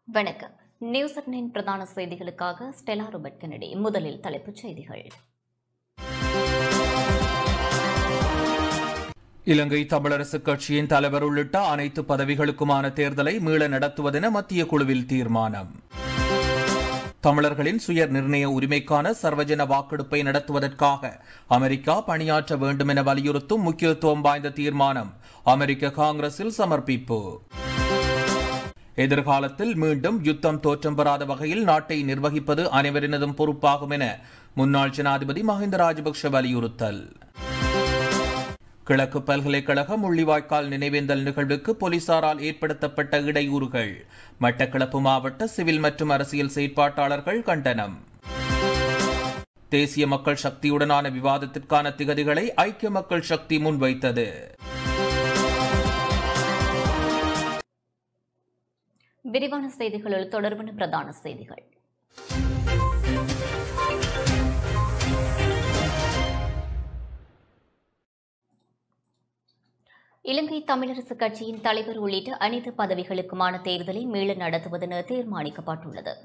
வணக்கம் நியூஸ் அட்னின் பிரதான செய்திகளுக்காக ஸ்டெலா ரோபர்ட் கெனடி முதலில் தலைப்புச் செய்திகள் இலங்கை தமிழரசுக் கட்சியின் தலைவர் உள்ளிட்ட அனைத்து பதவிகளுக்குமான தேர்தலை மீள நடத்துவதென மத்திய குழுவில் தீர்மானம் தமிழர்களின் சுய நிர்ணய உரிமைக்கான சர்வஜன வாக்கெடுப்பை நடத்துவதற்காக அமெரிக்கா பணியாற்ற வேண்டும் என வலியுறுத்தும் முக்கியத்துவம் வாய்ந்த தீர்மானம் அமெரிக்க காங்கிரஸில் சமர்ப்பிப்பு எதிர்காலத்தில் மீண்டும் யுத்தம் தோற்றம் பெறாத வகையில் நாட்டை நிர்வகிப்பது அனைவரினதும் பொறுப்பாகும் என முன்னாள் ஜனாதிபதி மஹிந்த ராஜபக்ஷ வலியுறுத்தல் கிழக்கு பல்கலைக்கழக முள்ளிவாய்க்கால் நினைவேந்தல் நிகழ்வுக்கு போலீசாரால் ஏற்படுத்தப்பட்ட இடையூறுகள் மட்டக்களப்பு மாவட்ட சிவில் மற்றும் அரசியல் செயற்பாட்டாளர்கள் கண்டனம் தேசிய மக்கள் சக்தியுடனான விவாதத்திற்கான திகதிகளை ஐக்கிய மக்கள் சக்தி முன்வைத்தது விரிவான செய்திகளில் தொடர்பான பிரதான செய்திகள் இலங்கை தமிழரசுக் கட்சியின் தலைவர் உள்ளிட்ட அனைத்து பதவிகளுக்குமான தேர்தலை மீள நடத்துவதென தீர்மானிக்கப்பட்டுள்ளது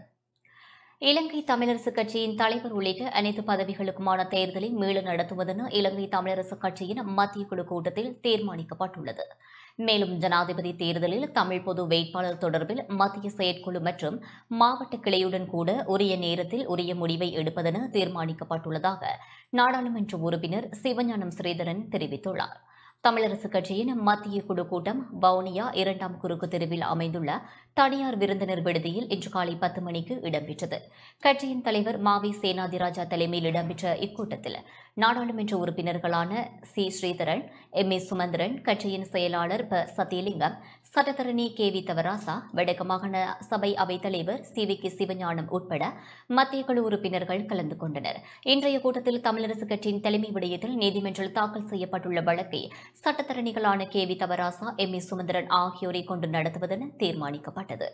இலங்கை தமிழரசுக் கட்சியின் தலைவர் உள்ளிட்ட அனைத்து பதவிகளுக்குமான தேர்தலை மீள நடத்துவதென இலங்கை தமிழரசுக் கட்சியின் மத்திய குழு கூட்டத்தில் தீர்மானிக்கப்பட்டுள்ளது மேலும் ஜனாதிபதி தேர்தலில் தமிழ் பொது வேட்பாளர் தொடர்பில் மத்திய செயற்குழு மற்றும் மாவட்ட கிளையுடன் கூட உரிய நேரத்தில் உரிய முடிவை எடுப்பதென தீர்மானிக்கப்பட்டுள்ளதாக நாடாளுமன்ற உறுப்பினர் சிவஞானம் ஸ்ரீதரன் தெரிவித்துள்ளார் தமிழரசுக் கட்சியின் மத்திய குழு கூட்டம் வவுனியா இரண்டாம் குறுக்கு தெருவில் அமைந்துள்ள தனியார் விருந்தினர் விடுதியில் இன்று காலை பத்து மணிக்கு இடம்பெற்றது கட்சியின் தலைவர் மாவி சேனாதிராஜா தலைமையில் இடம்பெற்ற இக்கூட்டத்தில் நாடாளுமன்ற உறுப்பினர்களான C Sritharan M A Sumanthiran கட்சியின் செயலாளர் ப சத்தியலிங்கம் சட்டத்தரணி கே வி தவராசா வடக்கு மாகாண சபை அவைத் தலைவர் சி வி கே சிவஞானம் உட்பட மத்திய குழு உறுப்பினர்கள் கலந்து கொண்டனர் இன்றைய கூட்டத்தில் தமிழரசுக் கட்சியின் தலைமை விடயத்தில் நீதிமன்றில் தாக்கல் செய்யப்பட்டுள்ள வழக்கை சட்டத்தரணிகளான K V Thavarasa M A Sumanthiran ஆகியோரை கொண்டு நடத்துவதென தீர்மானிக்கப்பட்டது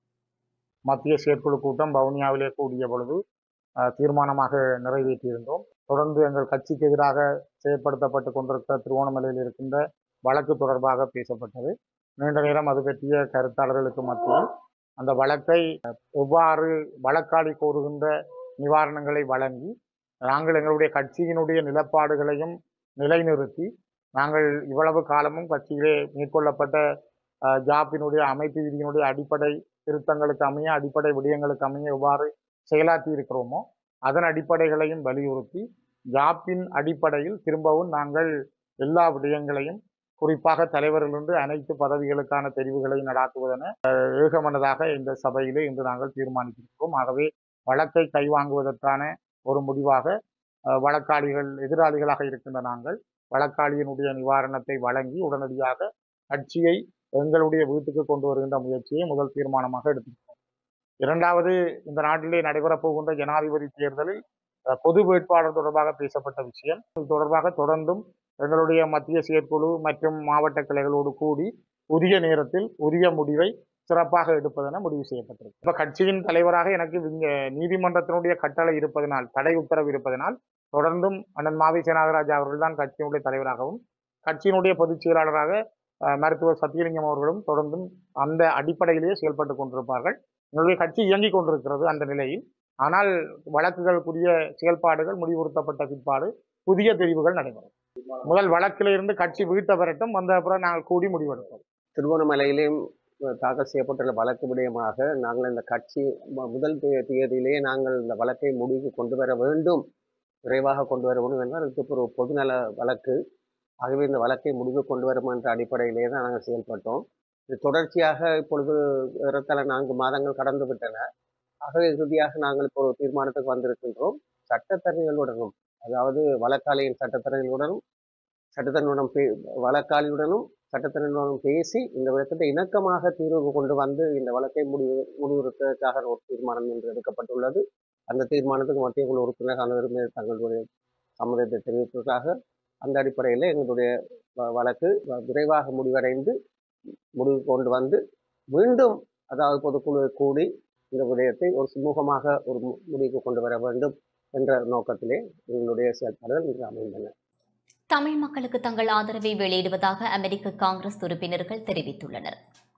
மத்திய செயற்குழு கூட்டம் வவுனியாவிலே கூடிய பொழுது அஹ், தீர்மானமாக நிறைவேற்றியிருந்தோம் தொடர்ந்து எங்கள் கட்சிக்கு எதிராக செயற்படுத்தப்பட்டு கொண்டிருக்கிற திருவோணமலையில் இருக்கின்ற வழக்கு தொடர்பாக பேசப்பட்டது நீண்ட நேரம் அது பற்றிய கருத்தாளர்களுக்கு மத்தியில் அந்த வழக்கை அஹ், எவ்வாறு வழக்காடி கோருகின்ற நிவாரணங்களை வழங்கி நாங்கள் எங்களுடைய கட்சியினுடைய நிலப்பாடுகளையும் நிலைநிறுத்தி நாங்கள் இவ்வளவு காலமும் கட்சியிலே மேற்கொள்ளப்பட்ட அஹ், ஜாப்பினுடைய அமைப்பு விதியினுடைய அடிப்படை திருத்தங்களுக்கு அமைய அடிப்படை விடயங்களுக்கு அமைய எவ்வாறு செயலாற்றி இருக்கிறோமோ அதன் அடிப்படைகளையும் வலியுறுத்தி ஜாப்பின் அடிப்படையில் திரும்பவும் நாங்கள் எல்லா விடயங்களையும் குறிப்பாக தலைவரிலிருந்து அனைத்து பதவிகளுக்கான தெரிவுகளை நடாத்துவதென அஹ், ஏகமனதாக இந்த சபையிலே இன்று நாங்கள் தீர்மானித்திருக்கிறோம் ஆகவே வழக்கை கைவாங்குவதற்கான ஒரு முடிவாக அஹ், வழக்காளிகள் எதிராளிகளாக இருக்கின்ற நாங்கள் வழக்காளியினுடைய நிவாரணத்தை வழங்கி உடனடியாக கட்சியை எங்களுடைய வீட்டுக்கு கொண்டு வருகின்ற முயற்சியை முதல் தீர்மானமாக எடுத்திருக்கிறோம் இரண்டாவது இந்த நாட்டிலே நடைபெறப் போகின்ற ஜனாதிபதி தேர்தலில் அஹ், பொது வேட்பாளர் தொடர்பாக பேசப்பட்ட விஷயம் இது தொடர்பாக தொடர்ந்தும் எங்களுடைய மத்திய செயற்குழு மற்றும் மாவட்ட கிளைகளோடு கூடி உரிய நேரத்தில் உரிய முடிவை சிறப்பாக எடுப்பதென முடிவு செய்யப்பட்டிருக்கு இப்ப கட்சியின் தலைவராக எனக்கு இங்க நீதிமன்றத்தினுடைய கட்டளை இருப்பதனால் தடை உத்தரவு இருப்பதனால் தொடர்ந்தும் அண்ணன் மாவி சேனாகராஜா அவர்கள் தான் கட்சியினுடைய தலைவராகவும் கட்சியினுடைய பொதுச் செயலாளராக அஹ், மருத்துவர் சத்தியலிங்கம் அவர்களும் தொடர்ந்தும் அந்த அடிப்படையிலேயே செயல்பட்டு கொண்டிருப்பார்கள் எங்களுடைய கட்சி இயங்கிக் கொண்டிருக்கிறது அந்த நிலையில் ஆனால் வழக்குகளுக்குரிய செயல்பாடுகள் முடிவுறுத்தப்பட்ட பிற்பாடு புதிய தெரிவுகள் நடைபெறும் முதல் வழக்கில் இருந்து கட்சி வீட்டை பெறட்டும் வந்த அப்புறம் நாங்கள் கூடி முடிவெடுப்போம் திருவண்ணாமலையிலேயும் தாக்கல் செய்யப்பட்டுள்ள வழக்கு விடயமாக நாங்கள் இந்த கட்சி மு- முதல் தே- தேதியிலேயே நாங்கள் இந்த வழக்கை முடிவுக்கு கொண்டு வர வேண்டும் விரைவாக கொண்டு வர வேண்டும் என்றால் இதுக்கு ஒரு பொதுநல வழக்கு ஆகவே இந்த வழக்கை முடிவு கொண்டு வரும் என்ற அடிப்படையிலேயே தான் நாங்கள் செயல்பட்டோம் இது தொடர்ச்சியாக இப்பொழுது ஏறத்தாழ நான்கு மாதங்கள் கடந்து விட்டன ஆகவே இறுதியாக நாங்கள் இப்போ ஒரு தீர்மானத்துக்கு வந்திருக்கின்றோம் சட்டத்தரணிகளுடனும் அதாவது வழக்காளியின் சட்டத்தரணிகளுடனும் சட்டத்தரணியுடன் பே வழக்காளியுடனும் சட்டத்தரணியுடனும் பேசி இந்த விளக்கத்தை இணக்கமாக தீர்வு கொண்டு வந்து இந்த வழக்கை முடிவு முடிவுறுத்ததற்காக ஒரு தீர்மானம் என்று எடுக்கப்பட்டுள்ளது அந்த தீர்மானத்துக்கு மத்திய குழு உறுப்பினர் அனைவருமே தங்களுடைய சம்மதத்தை தெரிவித்ததாக அந்த அடிப்படையில் எங்களுடைய வ- வழக்கு வ- விரைவாக முடிவடைந்து முடிவு கொண்டு வந்து மீண்டும் அதாவது பொதுக்குழு கூடி இந்த விடயத்தை ஒரு சுமூகமாக ஒரு மு- முடிவுக்கு கொண்டு வர வேண்டும் என்ற நோக்கத்திலே எங்களுடைய செயல்பாடுகள் இன்று அமைந்தன தமிழ் மக்களுக்கு தங்கள் ஆதரவை வெளியிடுவதாக அமெரிக்க காங்கிரஸ் உறுப்பினர்கள் தெரிவித்துள்ளனர்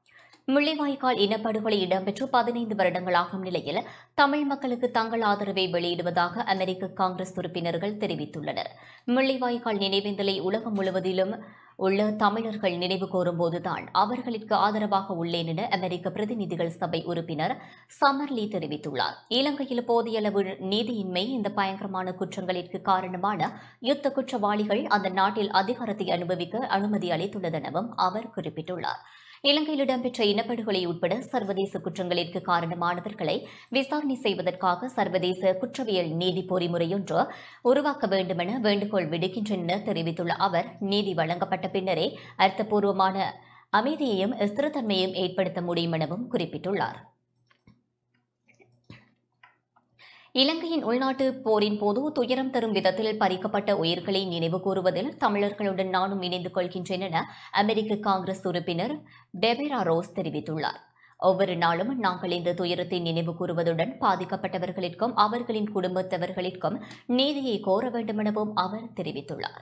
முள்ளிவாய்க்கால் இனப்படுகொலை இடம்பெற்று பதினைந்து வருடங்களாகும் நிலையில் தமிழ் மக்களுக்கு தங்கள் ஆதரவை வெளியிடுவதாக அமெரிக்க காங்கிரஸ் உறுப்பினர்கள் தெரிவித்துள்ளனர் முள்ளிவாய்க்கால் நினைவேந்தலை உலகம் முழுவதிலும் உள்ள தமிழர்கள் நினைவு கூறும்போதுதான் அவர்களுக்கு ஆதரவாக உள்ளேன் என அமெரிக்க பிரதிநிதிகள் சபை உறுப்பினர் சமர்லி தெரிவித்துள்ளார் இலங்கையில் போதிய அளவு நீதியின்மை இந்த பயங்கரமான குற்றங்களிற்கு காரணமான யுத்த குற்றவாளிகள் அந்த நாட்டில் அதிகாரத்தை அனுபவிக்க அனுமதி அளித்துள்ளதெனவும் அவர் குறிப்பிட்டுள்ளார் இலங்கையில் இடம்பெற்ற இனப்படுகொலை உட்பட சர்வதேச குற்றங்களிற்கு காரணமானவர்களை விசாரணை செய்வதற்காக சர்வதேச குற்றவியல் நீதி பொறிமுறையொன்று உருவாக்க வேண்டுமென வேண்டுகோள் விடுக்கின்றேன் என தெரிவித்துள்ள அவர் நீதி வழங்கப்பட்ட பின்னரே அர்த்தபூர்வமான அமைதியையும் ஸ்திரத்தன்மையும் ஏற்படுத்த முடியும் எனவும் குறிப்பிட்டுள்ளார் இலங்கையின் உள்நாட்டு போரின் போது துயரம் தரும் விதத்தில் பறிக்கப்பட்ட உயிர்களை நினைவு கூறுவதில் தமிழர்களுடன் நானும் இணைந்து கொள்கின்றேன் என அமெரிக்க காங்கிரஸ் உறுப்பினர் டெபேரா ரோஸ் தெரிவித்துள்ளார் ஒவ்வொரு நாளும் நாங்கள் இந்த துயரத்தை நினைவு கூறுவதுடன் பாதிக்கப்பட்டவர்களிற்கும் அவர்களின் குடும்பத்தவர்களிற்கும் நீதியை கோர வேண்டும் எனவும் அவர் தெரிவித்துள்ளார்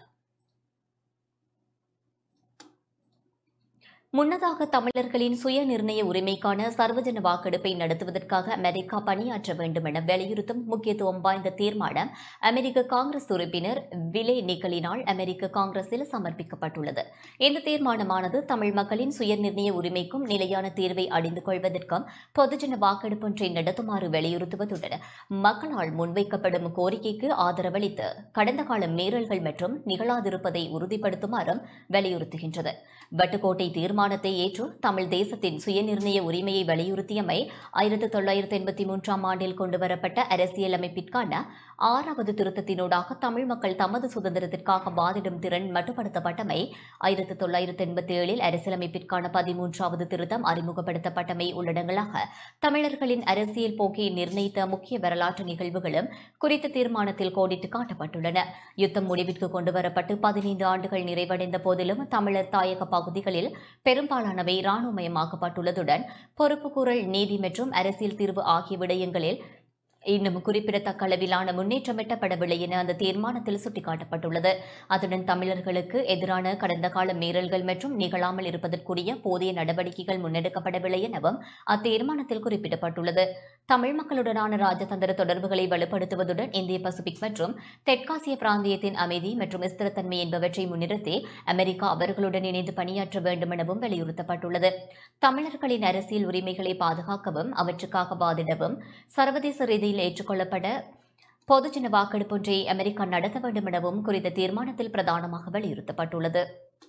முன்னதாக தமிழர்களின் சுய நிர்ணய உரிமைக்கான சர்வஜன வாக்கெடுப்பை நடத்துவதற்காக அமெரிக்கா பணியாற்ற வேண்டும் என வலியுறுத்தும் முக்கியத்துவம் வாய்ந்த தீர்மானம் அமெரிக்க காங்கிரஸ் உறுப்பினர் விலே நிக்கலினால் அமெரிக்க காங்கிரஸில் சமர்ப்பிக்கப்பட்டுள்ளது இந்த தீர்மானமானது தமிழ் மக்களின் சுய நிர்ணய உரிமைக்கும் நிலையான தீர்வை அடைந்து கொள்வதற்கும் பொதுஜன வாக்கெடுப்பொன்றை நடத்துமாறு வலியுறுத்துவதுடன் மக்களால் முன்வைக்கப்படும் கோரிக்கைக்கு ஆதரவளித்து கடந்த கால மீறல்கள் மற்றும் நிகழாதிருப்பதை உறுதிப்படுத்துமாறும் வலியுறுத்துகின்றது வட்டுக்கோட்டை தீர்மானத்தை ஏற்று தமிழ் தேசத்தின் சுயநிர்ணய உரிமையை வலியுறுத்தியமை ஆயிரத்தி தொள்ளாயிரத்தி எண்பத்தி மூன்றாம் ஆண்டில் கொண்டுவரப்பட்ட அரசியலமைப்பிற்கான ஆறாவது திருத்தத்தினூடாக தமிழ் மக்கள் தமது சுதந்திரத்திற்காக வாதிடும் திறன் மட்டுப்படுத்தப்பட்டமை ஆயிரத்தி தொள்ளாயிரத்தி எண்பத்தி ஏழில் அரசியலமைப்பிற்கான பதிமூன்றாவது திருத்தம் அறிமுகப்படுத்தப்பட்டமை உள்ளடங்களாக தமிழர்களின் அரசியல் போக்கை நிர்ணயித்த முக்கிய வரலாற்று நிகழ்வுகளும் குறித்த தீர்மானத்தில் கோடிட்டு காட்டப்பட்டுள்ளன யுத்தம் முடிவிற்கு கொண்டுவரப்பட்டு பதினைந்து ஆண்டுகள் நிறைவடைந்த போதிலும் தமிழர் தாயக பகுதிகளில் பெரும்பாலானவை இராணுவமயமாக்கப்பட்டுள்ளதுடன் பொறுப்புக்கூறல் நீதி மற்றும் அரசியல் தீர்வு ஆகிய விடயங்களில் இன்னும் குறிப்பிடத்தக்க அளவிலான முன்னேற்றம் எட்டப்படவில்லை என அந்த தீர்மானத்தில் சுட்டிக்காட்டப்பட்டுள்ளது அத்துடன் தமிழர்களுக்கு எதிரான கடந்த கால மீறல்கள் மற்றும் நிகழாமல் இருப்பதற்குரிய போதிய நடவடிக்கைகள் முன்னெடுக்கப்படவில்லை எனவும் அத்தீர்மானத்தில் குறிப்பிடப்பட்டுள்ளது தமிழ் மக்களுடனான ராஜதந்திர தொடர்புகளை வலுப்படுத்துவதுடன் இந்திய பசிபிக் மற்றும் தெற்காசிய பிராந்தியத்தின் அமைதி மற்றும் ஸ்திரத்தன்மை என்பவற்றை முன்னிறுத்தி அமெரிக்கா அவர்களுடன் இணைந்து பணியாற்ற வேண்டும் எனவும் வலியுறுத்தப்பட்டுள்ளது தமிழர்களின் அரசியல் உரிமைகளை பாதுகாக்கவும் அவற்றுக்காக வாதிடவும் சர்வதேச ரீதியில் ஏற்றுக்கொள்ளப்பட பொதுஜன வாக்கெடுப்பொன்றை அமெரிக்கா நடத்த வேண்டும் எனவும் குறித்த தீர்மானத்தில் பிரதானமாக வலியுறுத்தப்பட்டுள்ளது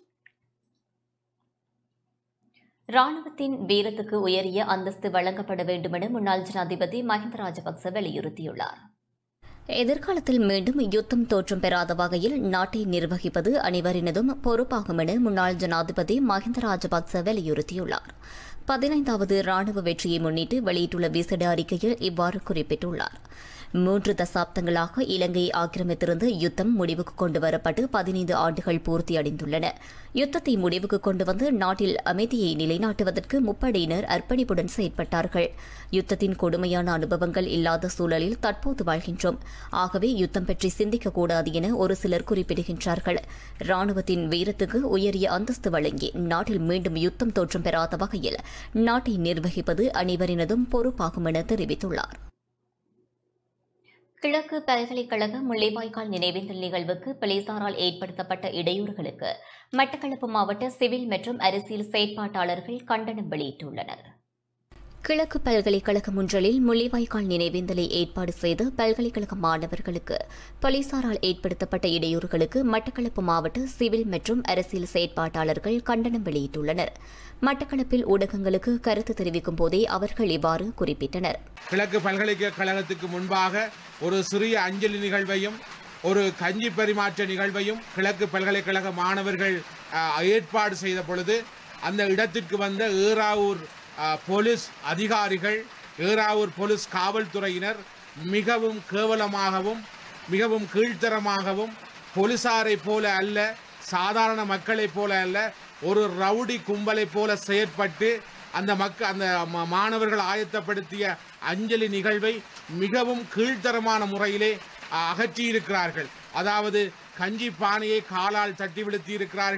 ராணுவத்தின் வீரத்துக்கு உயரிய அந்தஸ்து வழங்கப்பட வேண்டும் என முன்னாள் ஜனாதிபதி மஹிந்த ராஜபக்ச வலியுறுத்தியுள்ளார் எதிர்காலத்தில் மீண்டும் யுத்தம் தோற்றம் பெறாத வகையில் நாட்டை நிர்வகிப்பது அனைவரினதும் பொறுப்பாகும் என முன்னாள் ஜனாதிபதி மஹிந்த ராஜபக்ச வலியுறுத்தியுள்ளார் பதினைந்தாவது ராணுவ வெற்றியை முன்னிட்டு வெளியிட்டுள்ள விசேட அறிக்கையில் இவ்வாறு குறிப்பிட்டுள்ளார் மூன்று தசாப்தங்களாக இலங்கையை ஆக்கிரமித்திருந்து யுத்தம் முடிவுக்கு கொண்டு வரப்பட்டு பதினைந்து ஆண்டுகள் பூர்த்தியடைந்துள்ளன யுத்தத்தை முடிவுக்கு கொண்டு வந்து நாட்டில் அமைதியை நிலைநாட்டுவதற்கு முப்படையினர் அர்ப்பணிப்புடன் செயற்பட்டார்கள் யுத்தத்தின் கொடுமையான அனுபவங்கள் இல்லாத சூழலில் தற்போது வாழ்கின்றோம் ஆகவே யுத்தம் பற்றி சிந்திக்கக்கூடாது என ஒரு சிலர் குறிப்பிடுகின்றார்கள் ராணுவத்தின் வீரத்துக்கு உயரிய அந்தஸ்து வழங்கி நாட்டில் மீண்டும் யுத்தம் தோற்றம் பெறாத வகையில் நாட்டை நிர்வகிப்பது அனைவரினதும் பொறுப்பாகும் என தெரிவித்துள்ளார் கிழக்கு பல்கலைக்கழக முள்ளிவாய்க்கால் நினைவேந்தல் நிகழ்வுக்கு போலீசாரால் ஏற்படுத்தப்பட்ட இடையூறுகளுக்கு மட்டக்களப்பு மாவட்ட சிவில் மற்றும் அரசியல் செயற்பாட்டாளர்கள் கண்டனம் வெளியிட்டுள்ளனர் கிழக்கு பல்கலைக்கழகம் ஒன்றலில் முள்ளிவாய்க்கால் நினைவேந்தலை ஏற்பாடு செய்த பல்கலைக்கழக மாணவர்களுக்கு போலீசாரால் ஏற்படுத்தப்பட்ட இடையூறுகளுக்கு மட்டக்களப்பு மாவட்ட சிவில் மற்றும் அரசியல் செயற்பாட்டாளர்கள் கண்டனம் வெளியிட்டுள்ளனர் மட்டக்களப்பில் ஊடகங்களுக்கு கருத்து தெரிவிக்கும் போதே அவர்கள் இவ்வாறு குறிப்பிட்டனர் கிழக்கு பல்கலைக்கழகத்துக்கு முன்பாக ஒரு சிறிய அஞ்சலி நிகழ்வையும் ஒரு கஞ்சி பரிமாற்ற நிகழ்வையும் கிழக்கு பல்கலைக்கழக மாணவர்கள் அஹ், ஏற்பாடு செய்த பொழுது அந்த இடத்திற்கு வந்த ஏறாவூர் அஹ், போலீஸ் அதிகாரிகள் ஏறாவூர் போலீஸ் காவல்துறையினர் மிகவும் கேவலமாகவும் மிகவும் கீழ்த்தரமாகவும் போலீசாரை போல அல்ல சாதாரண மக்களைப் போல அல்ல ஒரு ரவுடி கும்பலைப் போல செயற்பட்டு அந்த மக்க அந்த ம- மாணவர்கள் ஆயத்தப்படுத்திய அஞ்சலி நிகழ்வை மிகவும் கீழ்த்தரமான முறையிலே அ, அகற்றியிருக்கிறார்கள் அதாவது கஞ்சி பானையை காலால் தட்டி விழுத்தி இருக்கிறார்கள்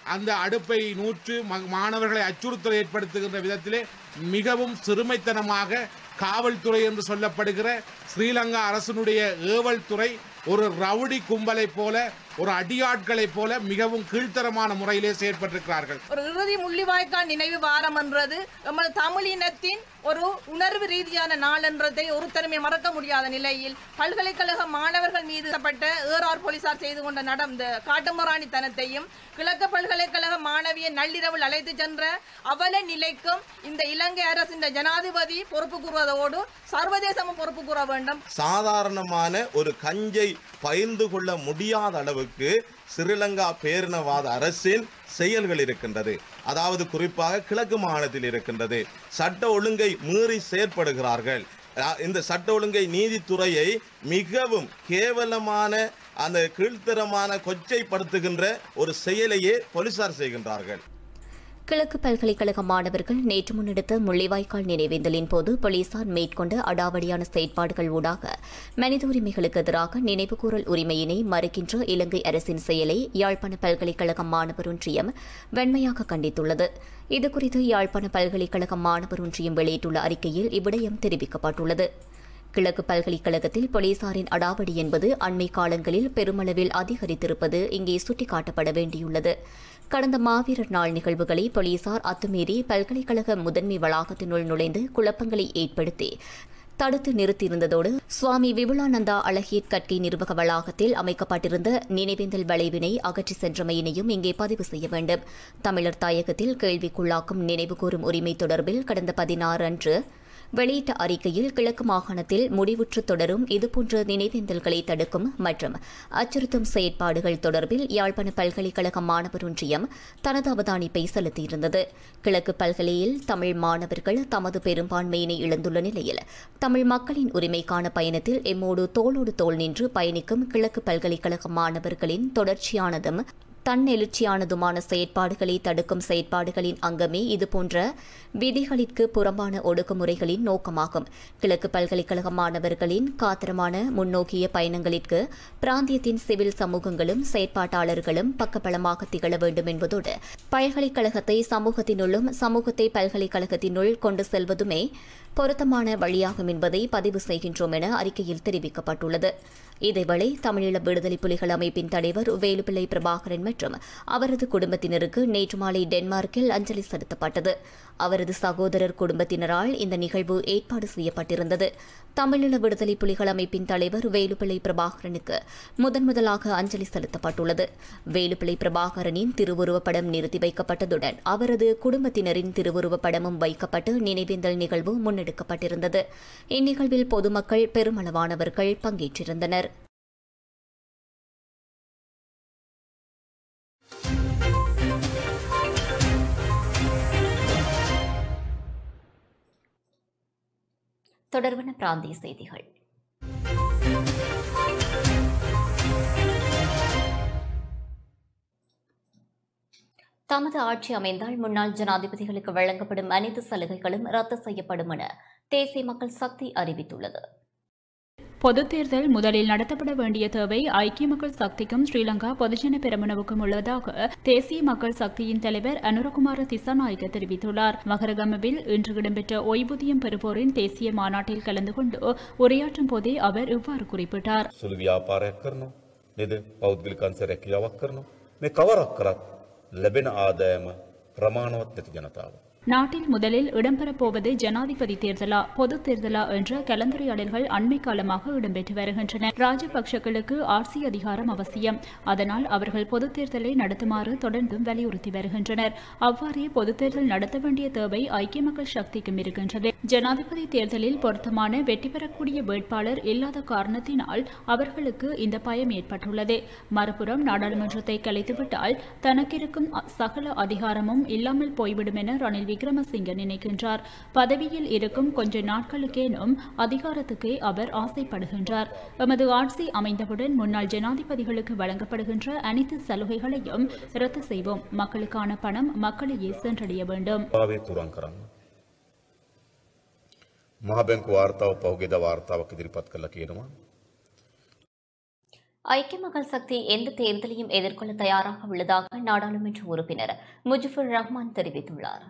அந்த அடுப்பை நூற்று ம- மாணவர்களை அச்சுறுத்தல் ஏற்படுத்துகின்ற விதத்திலே மிகவும் சிறுமைத்தனமாக காவல்துறை என்று சொல்லப்படுகிற ஸ்ரீலங்கா அரசினுடைய ஏவல் துறை ஒரு ரவுடி கும்பலைப் போல ஒரு அடியாட்களைப் போல மிகவும் கீழ்த்தரமான முறையிலே செயற்பட்டிருக்கிறார்கள் ஒரு இறுதி முள்ளிவாய்க்கால் நினைவு வாரம் என்றது எமது தமிழினத்தின் ஒரு உணர்வு ரீதியான நாள் என்றதை ஒருத்தருமே மறக்க முடியாத நிலையில் பல்கலைக்கழக மாணவர்கள் மீது நடத்தப்பட்ட ஏறார் போலீசார் செய்து கொண்ட நடந்த காட்டுமிராணித்தனத்தையும் கிழக்கு பல்கலைக்கழக மாணவியை நள்ளிரவில் அழைத்து சென்ற அவல நிலைக்கும் இந்த இலங்கை அரசின் ஜனாதிபதி பொறுப்பு கூறுவதோடு சர்வதேசமும் பொறுப்பு கூற வேண்டும் சாதாரணமான ஒரு கஞ்சை பகிர்ந்து கொள்ள முடியாத அளவுக்கு ஸ்ரீலங்கா பேரினவாத அரசின் செயல்கள் இருக்கின்றது அதாவது குறிப்பாக கிழக்கு மாகாணத்தில் இருக்கின்றது சட்ட ஒழுங்கை மீறி செயற்படுகிறார்கள் அஹ் இந்த சட்ட ஒழுங்கை நீதித்துறையை மிகவும் கேவலமான அந்த கீழ்த்தரமான கொச்சைப்படுத்துகின்ற ஒரு செயலையே போலீசார் செய்கின்றார்கள் கிழக்கு பல்கலைக்கழக மாணவர்கள் நேற்று முன்னெடுத்த முள்ளிவாய்க்கால் நினைவேந்தலின் போது போலீசார் மேற்கொண்ட அடாவடியான செயற்பாடுகள் ஊடாக மனித உரிமைகளுக்கு எதிராக நினைவுகூரல் உரிமையினை மறுக்கின்ற இலங்கை அரசின் செயலை யாழ்ப்பாண பல்கலைக்கழக மாணவர் ஒன்றியம் வெண்மையாக கண்டித்துள்ளது இதுகுறித்து யாழ்ப்பாண பல்கலைக்கழக மாணவர் ஒன்றியம் வெளியிட்டுள்ள அறிக்கையில் இவ்விடயம் தெரிவிக்கப்பட்டுள்ளது கிழக்கு பல்கலைக்கழகத்தில் போலீசாரின் அடாவடி என்பது அண்மை காலங்களில் பெருமளவில் அதிகரித்திருப்பது இங்கே சுட்டிக்காட்டப்பட வேண்டியுள்ளது கடந்த மாவீரர் நாள் நிகழ்வுகளை போலீசார் அத்துமீறி பல்கலைக்கழக முதன்மை வளாகத்தினுள் நுழைந்து குழப்பங்களை ஏற்படுத்தி தடுத்து நிறுத்தியிருந்ததோடு சுவாமி விபுலானந்தா அழகியற் கற்கை நிர்வாக வளாகத்தில் அமைக்கப்பட்டிருந்த நினைவேந்தல் வளைவினை அகற்றி சென்றமையினையும் இங்கே பதிவு செய்ய வேண்டும் தமிழர் தாயகத்தில் கேள்விக்குள்ளாக்கும் நினைவுகூரும் உரிமை தொடர்பில் கடந்த பதினாறு அன்று வெளியிட்ட அறிக்கையில் கிழக்கு மாகாணத்தில் முடிவுற்று தொடரும் இதுபோன்ற நினைவேந்தல்களை தடுக்கும் மற்றும் அச்சுறுத்தும் செயற்பாடுகள் தொடர்பில் யாழ்ப்பாண பல்கலைக்கழக மாணவர் ஒன்றியம் தனது அவதானிப்பை செலுத்தியிருந்தது கிழக்கு பல்கலையில் தமிழ் மாணவர்கள் தமது பெரும்பான்மையினை இழந்துள்ள நிலையில் தமிழ் மக்களின் உரிமைக்கான பயணத்தில் எம்மோடு தோளோடு தோள் நின்று பயணிக்கும் கிழக்கு பல்கலைக்கழக மாணவர்களின் தொடர்ச்சியானதும் தன்னெழுச்சியானதுமான செயற்பாடுகளை தடுக்கும் செயற்பாடுகளின் அங்கமே இதுபோன்ற விதிகளிற்கு புறம்பான ஒடுக்குமுறைகளின் நோக்கமாகும் கிழக்கு பல்கலைக்கழக மாணவர்களின் காத்திரமான முன்னோக்கிய பயணங்களிற்கு பிராந்தியத்தின் சிவில் சமூகங்களும் செயற்பாட்டாளர்களும் பக்கபலமாக திகழ வேண்டும் என்பதோடு பல்கலைக்கழகத்தை சமூகத்தினுள்ளும் சமூகத்தை பல்கலைக்கழகத்தினுள் கொண்டு செல்வதுமே பொருத்தமான வழியாகும் என்பதை பதிவு செய்கின்றோம் என அறிக்கையில் தெரிவிக்கப்பட்டுள்ளது இதேவேளை தமிழீழ விடுதலை புலிகள் அமைப்பின் தலைவர் வேலுப்பிள்ளை பிரபாகரன் மற்றும் அவரது குடும்பத்தினருக்கு நேற்று மாலை டென்மார்க்கில் அஞ்சலி செலுத்தப்பட்டது அவரது சகோதரர் குடும்பத்தினரால் இந்த நிகழ்வு ஏற்பாடு செய்யப்பட்டிருந்தது தமிழீழ விடுதலை புலிகள் அமைப்பின் தலைவர் வேலுப்பிள்ளை பிரபாகரனுக்கு முதன் முதலாக அஞ்சலி செலுத்தப்பட்டுள்ளது வேலுப்பிள்ளை பிரபாகரனின் திருவுருவப் படம் நிறுத்தி வைக்கப்பட்டதுடன் அவரது குடும்பத்தினரின் திருவுருவப் படமும் வைக்கப்பட்டு நினைவேந்தல் நிகழ்வு முன்னெடுக்கப்பட்டிருந்தது இந்நிகழ்வில் பொதுமக்கள் பெருமளவானவர்கள் பங்கேற்றிருந்தனர் தொடர்பான பிராந்திய செய்திகள் தமது ஆட்சி அமைந்தால் முன்னாள் ஜனாதிபதிகளுக்கு வழங்கப்படும் அனைத்து சலுகைகளும் ரத்து செய்யப்படும் என தேசிய மக்கள் சக்தி அறிவித்துள்ளது பொதுத் தேர்தல் முதலில் நடத்தப்பட வேண்டிய தேவை ஐக்கிய மக்கள் சக்திக்கும் ஸ்ரீலங்கா பொதுஜன பெரமுனவுக்கும் உள்ளதாக தேசிய மக்கள் சக்தியின் தலைவர் அனுரகுமார திசாநாயக்க தெரிவித்துள்ளார் மகரகமவில் இன்று இடம்பெற்ற ஓய்வூதியம் பெறுவோரின் தேசிய மாநாட்டில் கலந்து கொண்டு உரையாற்றும் போதே அவர் இவ்வாறு குறிப்பிட்டார் සුළු ව්‍යාපාරයක් කරනවා නේද පෞද්ගලිකංශ රැකියාවක් කරනවා මේ කවරක් කරත් ලැබෙන ආදායම ප්‍රමාණවත් නැති ජනතාව. நாட்டில் முதலில் இடம்பெறப் போவது ஜனாதிபதி தேர்தலா பொதுத் தேர்தலா என்ற கலந்துரையாடல்கள் அண்மை காலமாக இடம்பெற்று வருகின்றன ராஜபக்ஷக்களுக்கு ஆட்சி அதிகாரம் அவசியம் அதனால் அவர்கள் பொதுத் தேர்தலை நடத்துமாறு தொடர்ந்தும் வலியுறுத்தி வருகின்றனர் அவ்வாறே பொதுத் தேர்தல் நடத்த வேண்டிய தேவை ஐக்கிய மக்கள் சக்திக்கும் இருக்கின்றது ஜனாதிபதி தேர்தலில் பொருத்தமான வெற்றி பெறக்கூடிய வேட்பாளர் இல்லாத காரணத்தினால் அவர்களுக்கு இந்த பயம் ஏற்பட்டுள்ளது மறுபுறம் நாடாளுமன்றத்தை கலைத்துவிட்டால் தனக்கிருக்கும் அ- சகல அதிகாரமும் இல்லாமல் போய்விடும் என ரணில் விக்ரமசிங்க நினைக்கின்றார் பதவியில் இருக்கும் கொஞ்ச நாட்களுக்கேனும் அதிகாரத்துக்கே அவர் ஆசைப்படுகின்றார் எமது ஆட்சி அமைந்தவுடன் முன்னாள் ஜனாதிபதிகளுக்கு வழங்கப்படுகின்ற அனைத்து சலுகைகளையும் ரத்து செய்வோம் மக்களுக்கான பணம் மக்களையே சென்றடைய வேண்டும் භාවය තුරන් කරන්න. මහබැංකු වාර්තාව පහුගෙද වාර්තාවක් ඉදිරිපත් කළ කියනවා. ஐக்கிய மக்கள் சக்தி எந்த தேர்தலையும் எதிர்கொள்ள தயாராக உள்ளதாக நாடாளுமன்ற உறுப்பினர் முஜிபுர் ரஹ்மான் தெரிவித்துள்ளார்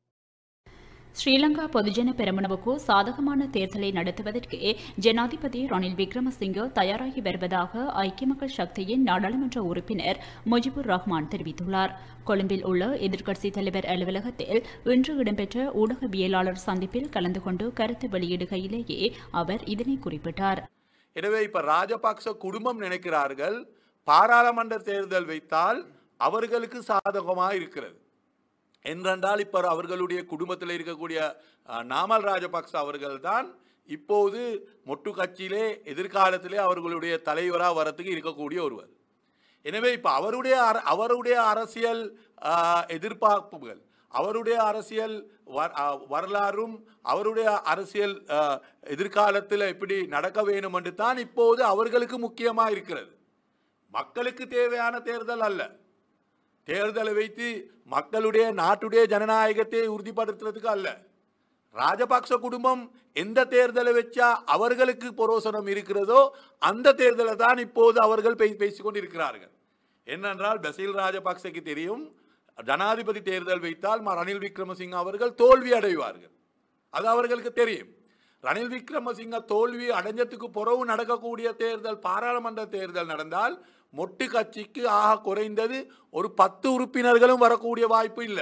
ஸ்ரீலங்கா பொதுஜன பெரமுனவுக்கு சாதகமான தேர்தலை நடத்துவதற்கு ஜனாதிபதி ரணில் விக்ரமசிங்கே தயாராகி வருவதாக ஐக்கிய மக்கள் சக்தியின் நாடாளுமன்ற உறுப்பினர் முஜிபுர் ரஹ்மான் தெரிவித்துள்ளார் கொழும்பில் உள்ள எதிர்க்கட்சித் தலைவர் அலுவலகத்தில் இன்று இடம்பெற்ற ஊடகவியலாளர் சந்திப்பில் கலந்து கொண்டு கருத்து வெளியிடுகையிலேயே அவர் இதனை குறிப்பிட்டார் எனவே இப்ப ராஜபக்ச குடும்பம் நினைக்கிறார்கள் பாராளுமன்ற தேர்தல் வைத்தால் அவர்களுக்கு சாதகமாக இருக்கிறது என்றென்றால் இப்போ அவர்களுடைய குடும்பத்தில் இருக்கக்கூடிய அஹ், நாமல் ராஜபக்ச அவர்கள்தான் இப்போது மொட்டு கட்சியிலே எதிர்காலத்திலே அவர்களுடைய தலைவராக வரத்துக்கு இருக்கக்கூடிய ஒருவர் எனவே இப்போ அவருடைய அர- அவருடைய அரசியல் அஹ், எதிர்பார்ப்புகள் அவருடைய அரசியல் வ- அஹ், வரலாறும் அவருடைய அரசியல் அஹ், எதிர்காலத்தில் எப்படி நடக்க வேண்டும் என்று தான் இப்போது அவர்களுக்கு முக்கியமாக இருக்கிறது மக்களுக்கு தேவையான தேர்தல் அல்ல தேர்தலை வைத்து மக்களுடைய நாட்டுடைய ஜனநாயகத்தை உறுதிப்படுத்துறதுக்கு அல்ல ராஜபக்ச குடும்பம் எந்த தேர்தலை வச்சா அவர்களுக்கு புரோசனம் இருக்கிறதோ அந்த தேர்தலை தான் இப்போது அவர்கள் பேசி பேசிக்கொண்டிருக்கிறார்கள் என்னென்றால் பசீல் ராஜபக்சக்கு தெரியும் ஜனாதிபதி தேர்தல் வைத்தால் ம- ரணில் விக்ரமசிங்க அவர்கள் தோல்வி அடைவார்கள் அது அவர்களுக்கு தெரியும் ரணில் விக்ரமசிங்க தோல்வி அடைஞ்சதுக்கு பிறகு நடக்கக்கூடிய தேர்தல் பாராளுமன்ற தேர்தல் நடந்தால் மொட்டு கட்சிக்கு ஆக குறைந்தது ஒரு பத்து உறுப்பினர்களும் வரக்கூடிய வாய்ப்பு இல்லை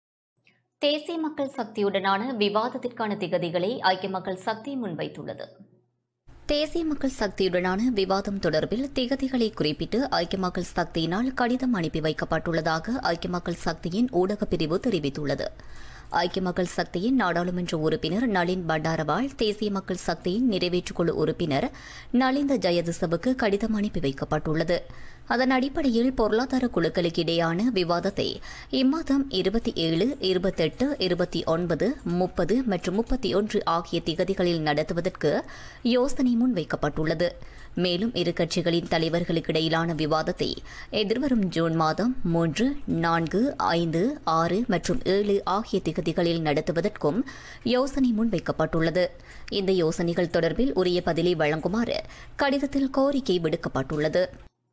தேசிய மக்கள் சக்தியுடனான விவாதத்திற்கான திகதிகளை ஐக்கிய மக்கள் சக்தி முன்வைத்துள்ளது தேசிய மக்கள் சக்தியுடனான விவாதம் தொடர்பில் திகதிகளை குறிப்பிட்டு ஐக்கிய மக்கள் சக்தியினால் கடிதம் அனுப்பி வைக்கப்பட்டுள்ளதாக ஐக்கிய மக்கள் சக்தியின் ஊடகப் பிரிவு தெரிவித்துள்ளது ஐக்கிய மக்கள் சக்தியின் நாடாளுமன்ற உறுப்பினர் நளின் பண்டாரவால் தேசிய மக்கள் சக்தியின் நிறைவேற்றுக்குழு உறுப்பினர் நலிந்த ஜெயதிசவுக்கு கடிதம் அனுப்பி வைக்கப்பட்டுள்ளது அதன் அடிப்படையில் பொருளாதார குழுக்களுக்கு இடையான விவாதத்தை இம்மாதம் இருபத்தி ஏழு இருபத்தெட்டு இருபத்தி ஒன்பது முப்பது மற்றும் முப்பத்தி ஒன்று ஆகிய திகதிகளில் நடத்துவதற்கு யோசனை முன்வைக்கப்பட்டுள்ளது மேலும் இரு கட்சிகளின் தலைவர்களுக்கிடையிலான விவாதத்தை எதிர்வரும் ஜூன் மாதம் மூன்று நான்கு ஐந்து ஆறு மற்றும் ஏழு ஆகிய திகதிகளில் நடத்துவதற்கும் யோசனை முன்வைக்கப்பட்டுள்ளது இந்த யோசனைகள் தொடர்பில் உரிய பதிலை வழங்குமாறு கடிதத்தில் கோரிக்கை விடுக்கப்பட்டுள்ளது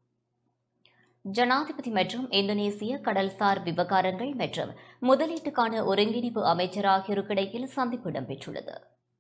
ஜனாதிபதி மற்றும் இந்தோனேசிய கடல்சார் விவகாரங்கள் மற்றும் முதலீட்டுக்கான ஒருங்கிணைப்பு அமைச்சர் ஆகியோருக்கிடையில் சந்திப்பு இடம்பெற்றுள்ளது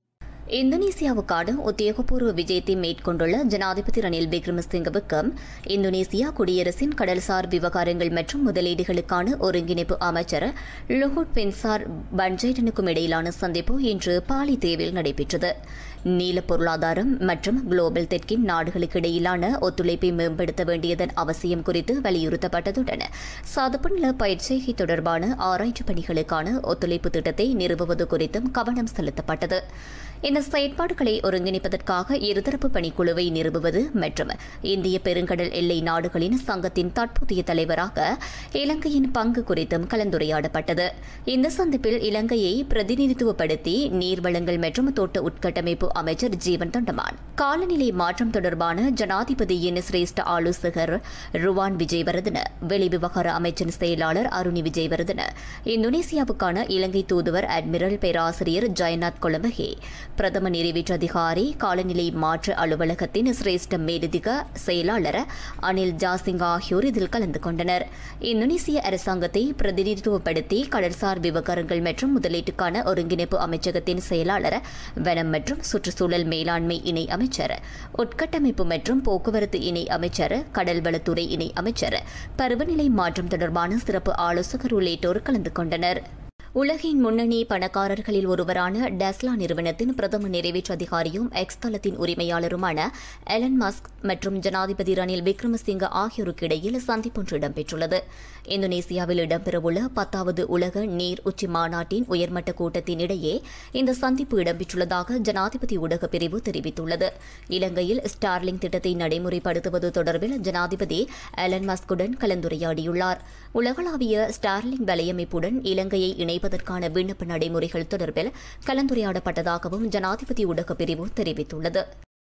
இந்தோனேசியாவுக்கான உத்தியோகபூர்வ விஜயத்தை மேற்கொண்டுள்ள ஜனாதிபதி ரணில் விக்ரமசிங்கவுக்கும் இந்தோனேசியா குடியரசின் கடல்சார் விவகாரங்கள் மற்றும் முதலீடுகளுக்கான ஒருங்கிணைப்பு அமைச்சர் லுஹுட் பின்சார் பன்ஜைடனுக்கும் இடையிலான சந்திப்பு இன்று பாலி தீவில் நடைபெற்றது நீல பொருளாதாரம் மற்றும் குளோபல் தெற்கின் நாடுகளுக்கு இடையிலான ஒத்துழைப்பை மேம்படுத்த வேண்டியதன் அவசியம் குறித்து வலியுறுத்தப்பட்டதுடன் சதுப்பு நில பயிற்சிகை தொடர்பான ஆராய்ச்சி பணிகளுக்கான ஒத்துழைப்பு திட்டத்தை நிறுவுவது குறித்தும் கவனம் செலுத்தப்பட்டது இந்த செயற்பாடுகளை ஒருங்கிணைப்பதற்காக இருதரப்பு பணிக்குழுவை நிறுவுவது மற்றும் இந்திய பெருங்கடல் எல்லை நாடுகளின் சங்கத்தின் தற்போதைய தலைவராக இலங்கையின் பங்கு குறித்தும் கலந்துரையாடப்பட்டது இந்த சந்திப்பில் இலங்கையை பிரதிநிதித்துவப்படுத்தி நீர்வளங்கள் மற்றும் தோட்ட உட்கட்டமைப்பு அமைச்சர் ஜீவன் தொண்டமான் காலநிலை மாற்றம் தொடர்பான ஜனாதிபதியின் சிரேஷ்ட ஆலோசகர் ருவான் விஜயவர்தன வெளிவிவகார அமைச்சின் செயலாளர் அருணி விஜயவர்தன இந்தோனேசியாவுக்கான இலங்கை தூதுவர் அட்மிரல் பேராசிரியர் ஜெயநாத் கொலம்பகே பிரதம நிறைவேற்று அதிகாரி காலநிலை மாற்ற அலுவலகத்தின் சிரேஷ்ட மேலதிக செயலாளர் அனில் ஜாசிங் ஆகியோர் இதில் கலந்து கொண்டனர் இந்தோனேசிய அரசாங்கத்தை பிரதிநிதித்துவப்படுத்தி கடல்சார் விவகாரங்கள் மற்றும் முதலீட்டுக்கான ஒருங்கிணைப்பு அமைச்சகத்தின் செயலாளர் வனம் மற்றும் சுற்றுச்சூழல் மேலாண்மை இணை அமைச்சர் உட்கட்டமைப்பு மற்றும் போக்குவரத்து இணை அமைச்சர் கடல்வளத்துறை இணை அமைச்சர் பருவநிலை மாற்றம் தொடர்பான சிறப்பு ஆலோசகர் உள்ளிட்டோர் கலந்து கொண்டனர் உலகின் முன்னணி பணக்காரர்களில் ஒருவரான டெஸ்லா நிறுவனத்தின் பிரதம நிறைவேற்று அதிகாரியும் எக்ஸ் தளத்தின் உரிமையாளருமான எலன் மஸ்க் மற்றும் ஜனாதிபதி ரணில் விக்ரமசிங்க ஆகியோருக்கு இடையில் சந்திப்பொன்று இடம்பெற்றுள்ளது இந்தோனேசியாவில் இடம்பெறவுள்ள பத்தாவது உலக நீர் உச்சி மாநாட்டின் உயர்மட்ட கூட்டத்தின் இடையே இந்த சந்திப்பு இடம்பெற்றுள்ளதாக ஜனாதிபதி ஊடகப் பிரிவு தெரிவித்துள்ளது இலங்கையில் ஸ்டார்லிங் திட்டத்தை நடைமுறைப்படுத்துவது தொடர்பில் ஜனாதிபதி எலன் மஸ்குடன் கலந்துரையாடியுள்ளார் உலகளாவிய ஸ்டார்லிங் வலையமைப்புடன் இலங்கையை இணைப்பதற்கான விண்ணப்ப நடைமுறைகள் தொடர்பில் கலந்துரையாடப்பட்டதாகவும் ஜனாதிபதி ஊடகப் பிரிவு தெரிவித்துள்ளது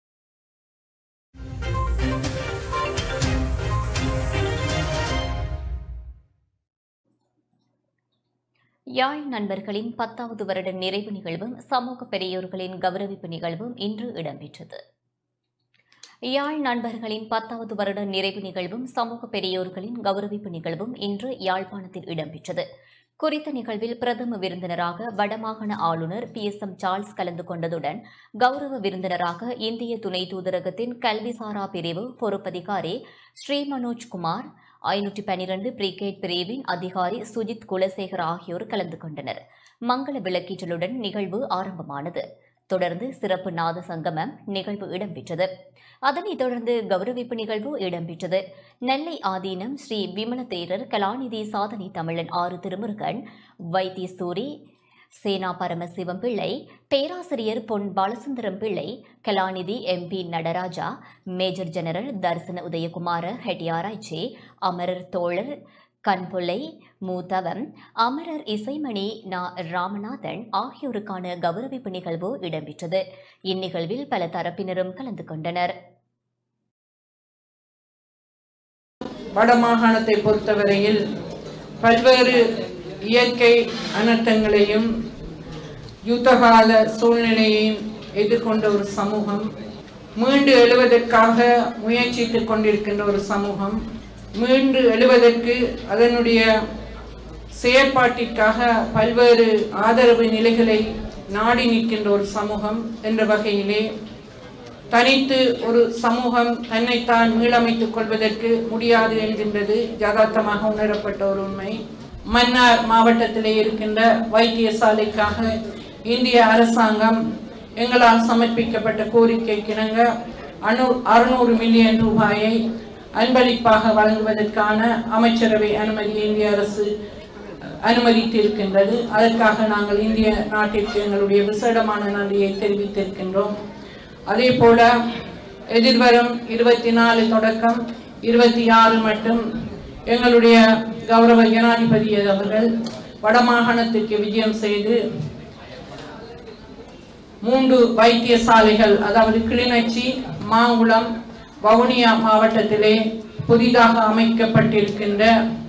யாழ் நண்பர்களின் பத்தாவது வருட நிறைவு நிகழ்வும் சமூக பெரியோர்களின் கௌரவிப்பு நிகழ்வும் இன்று இடம்பெற்றது யாழ் நண்பர்களின் பத்தாவது வருட நிறைவு நிகழ்வும் சமூக பெரியோர்களின் கௌரவிப்பு நிகழ்வும் இன்று யாழ்ப்பாணத்தில் இடம்பெற்றது குறித்த நிகழ்வில் பிரதம விருந்தினராக வடமாகாண ஆளுநர் பி எஸ் எம் சார்ல்ஸ் கலந்து கொண்டதுடன் கௌரவ விருந்தினராக இந்திய துணை தூதரகத்தின் கல்விசாரா பிரிவு பொறுப்பதிகாரி ஸ்ரீ மனோஜ் குமார் ஐநூற்றி பனிரெண்டு பிரிகேட் பிரிவின் அதிகாரி சுஜித் குலசேகர் ஆகியோர் கலந்து கொண்டனர் மங்கள விளக்கீற்றலுடன் நிகழ்வு ஆரம்பமானது தொடர்ந்து சிறப்பு நாத சங்கமம் நிகழ்வு இடம்பெற்றது அதனைத் தொடர்ந்து கௌரவிப்பு நிகழ்வு இடம்பெற்றது நெல்லை ஆதீனம் ஸ்ரீ விமல தேரர் கலாநிதி சாதனை தமிழன் ஆறு திருமுருகன் வைத்தியசூரி சேனா பரமசிவம் பிள்ளை பேராசிரியர் பொன் பாலசுந்தரம் பிள்ளை கலாநிதி M P Nadaraja major general Darisana Udayakumara ஹெட்டியாராய்ச்சி அமரர் தோழர் கண்புலை மூத்தவம் அமரர் இசைமணி நா ராமநாதன் ஆகியோருக்கான கௌரவிப்பு நிகழ்வு இடம்பெற்றது இந்நிகழ்வில் பல தரப்பினரும் கலந்து கொண்டனர் வடமாகாணத்தை பொறுத்தவரையில் பல்வேறு இயற்கை அனர்த்தங்களையும் யுத்தகால சூழ்நிலையையும் எதிர்கொண்ட ஒரு சமூகம் மீண்டு எழுவதற்காக முயற்சித்துக் கொண்டிருக்கின்ற ஒரு சமூகம் மீண்டு எழுவதற்கு அதனுடைய செயற்பாட்டிற்காக பல்வேறு ஆதரவு நிலைகளை நாடி நிற்கின்ற ஒரு சமூகம் என்ற வகையிலே தனித்து ஒரு சமூகம் தன்னைத்தான் மீளமைத்துக் கொள்வதற்கு முடியாது என்கின்றது யதார்த்தமாக உணரப்பட்ட ஒரு உண்மை மன்னார் மாவட்டத்திலே இருக்கின்ற வைத்தியசாலைக்காக இந்திய அரசாங்கம் எங்களால் சமர்ப்பிக்கப்பட்ட கோரிக்கைக்கிணங்க அணு அறுநூறு மில்லியன் ரூபாயை அன்பளிப்பாக வழங்குவதற்கான அமைச்சரவை அனுமதியை இந்திய அரசு அனுமதித்திருக்கின்றது அதற்காக நாங்கள் இந்திய நாட்டிற்கு எங்களுடைய விசேடமான நன்றியை தெரிவித்திருக்கின்றோம் அதே போல எதிர்வரும் இருபத்தி நாலு தொடக்கம் இருபத்தி ஆறு மட்டும் எங்களுடைய கௌரவ ஜனாதிபதி அவர்கள் வடமாகாணத்திற்கு விஜயம் செய்து மூன்று வைத்தியசாலைகள் அதாவது கிளிநொச்சி மாங்குளம் வவுனியா மாவட்டத்திலே புதிதாக அமைக்கப்பட்டிருக்கின்ற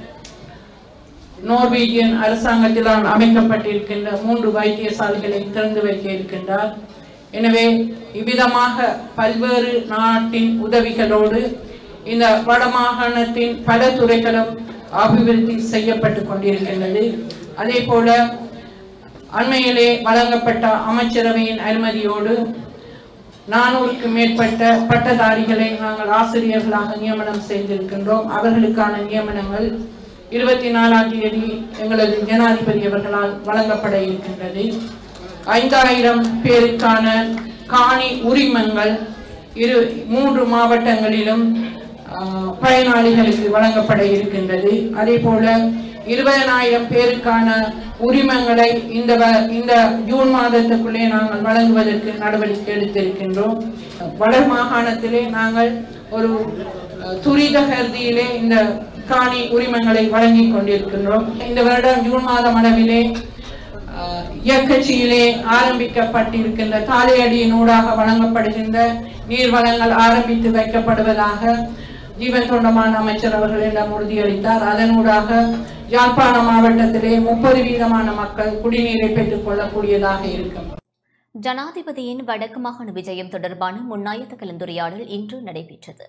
நோர்வேஜியன் அரசாங்கத்தினால் அமைக்கப்பட்டிருக்கின்ற மூன்று வைத்தியசாலைகளை திறந்து வைக்க இருக்கின்றார் எனவே இவ்விதமாக பல்வேறு நாட்டின் உதவிகளோடு இந்த வடமாகாணத்தின் பல துறைகளும் அபிவிருத்தி செய்யப்பட்டு கொண்டிருக்கின்றது அதே போல அண்மையிலே வழங்கப்பட்ட அமைச்சரவையின் அனுமதியோடு நானூறுக்கு மேற்பட்ட பட்டதாரிகளை நாங்கள் ஆசிரியர்களாக நியமனம் செய்திருக்கின்றோம் அவர்களுக்கான நியமனங்கள் இருபத்தி நாலாம் தேதி எங்களது ஜனாதிபதி அவர்களால் வழங்கப்பட இருக்கின்றது ஐந்தாயிரம் பேருக்கான காணி உரிமங்கள் இரு மூன்று மாவட்டங்களிலும் ஆஹ், பயனாளிகளுக்கு வழங்கப்பட இருக்கின்றது அதே போல இருபதனாயிரம் பேருக்கான உரிமங்களை இந்த வ- இந்த ஜூன் மாதத்துக்குள்ளே நாங்கள் வழங்குவதற்கு நடவடிக்கை எடுத்திருக்கின்றோம் வட மாகாணத்திலே நாங்கள் ஒரு அஹ், துரித கருதியிலே இந்த காணி உரிமங்களை வழங்கிக் கொண்டிருக்கின்றோம் இந்த வருடம் ஜூன் மாதம் அளவிலே அஹ், இயக்கச்சியிலே ஆரம்பிக்கப்பட்டிருக்கின்ற தாலையடியின் ஊடாக வழங்கப்படுகின்ற நீர் வளங்கள் ஆரம்பித்து வைக்கப்படுவதாக ஜீவன் தொண்டமான அமைச்சர் அவர்களிடம் உறுதியளித்தார் அதனூடாக யாழ்ப்பாண மாவட்டத்திலே முப்பது வீதமான மக்கள் குடிநீரை பெற்றுக் கொள்ளக்கூடியதாக இருக்கும் ஜனாதிபதியின் வடக்கு மாகாண விஜயம் தொடர்பான முன்னாயத்த கலந்துரையாடல் இன்று நடைபெற்றது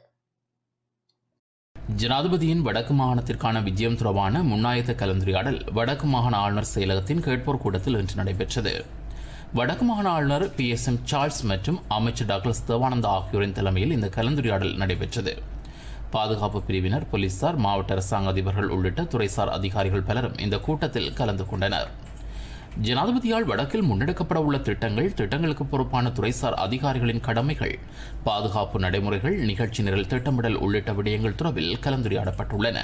ஜனாதிபதியின் வடக்கு மாகாணத்திற்கான விஜயம் தொடர்பான முன்னாயத்த கலந்துரையாடல் வடக்கு மாகாண ஆளுநர் செயலகத்தின் கேட்போர் கூட்டத்தில் இன்று நடைபெற்றது வடக்கு மாகாண ஆளுநர் பி எஸ் எம் சார்ல்ஸ் மற்றும் அமைச்சர் டாக்டர் தேவானந்தா ஆகியோரின் தலைமையில் இந்த கலந்துரையாடல் நடைபெற்றது பாதுகாப்பு பிரிவினர் போலீசார் மாவட்ட அரசாங்க அதிபர்கள் உள்ளிட்ட துறைசார் அதிகாரிகள் பலரும் இந்த கூட்டத்தில் கலந்து கொண்டனர் ஜனாதிபதியால் வடக்கில் முன்னெடுக்கப்பட உள்ள திட்டங்கள் திட்டங்களுக்கு பொறுப்பான துறைசார் அதிகாரிகளின் கடமைகள் பாதுகாப்பு நடைமுறைகள் நிகழ்ச்சி நிரல் திட்டமிடல் உள்ளிட்ட விடயங்கள் தொடர்பில் கலந்துரையாடப்பட்டுள்ளன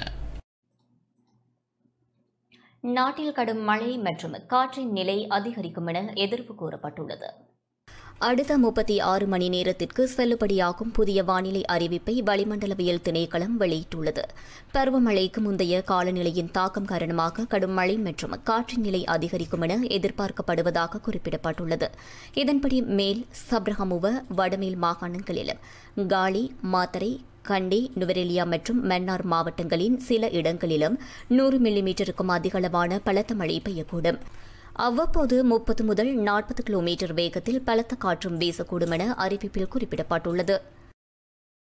நாட்டில் கடும் மழை மற்றும் காற்றின் நிலை அதிகரிக்கும் என எதிர்ப்பு கூறப்பட்டுள்ளது அடுத்த முப்பத்தி ஆறு மணி நேரத்திற்கு செல்லுபடியாகும் புதிய வானிலை அறிவிப்பை வளிமண்டலவியல் திணைக்களம் வெளியிட்டுள்ளது பருவமழைக்கு முந்தைய காலநிலையின் தாக்கம் காரணமாக கடும் மழை மற்றும் காற்றின் நிலை அதிகரிக்கும் என எதிர்பார்க்கப்படுவதாக குறிப்பிடப்பட்டுள்ளது இதன்படி மேல் சப்ரஹமுவ வடமேல் மாகாணங்களிலும் காலி மாத்தரை கண்டி நுவரெலியா மற்றும் மன்னார் மாவட்டங்களின் சில இடங்களிலும் நூறு மில்லிமீட்டருக்கும் அதிகளவான பலத்த மழை பெய்யக்கூடும் அவ்வப்போது முப்பது முதல் நாற்பது கிலோமீட்டர் வேகத்தில் பலத்த காற்றும் வீசக்கூடும் என அறிவிப்பில் குறிப்பிடப்பட்டுள்ளது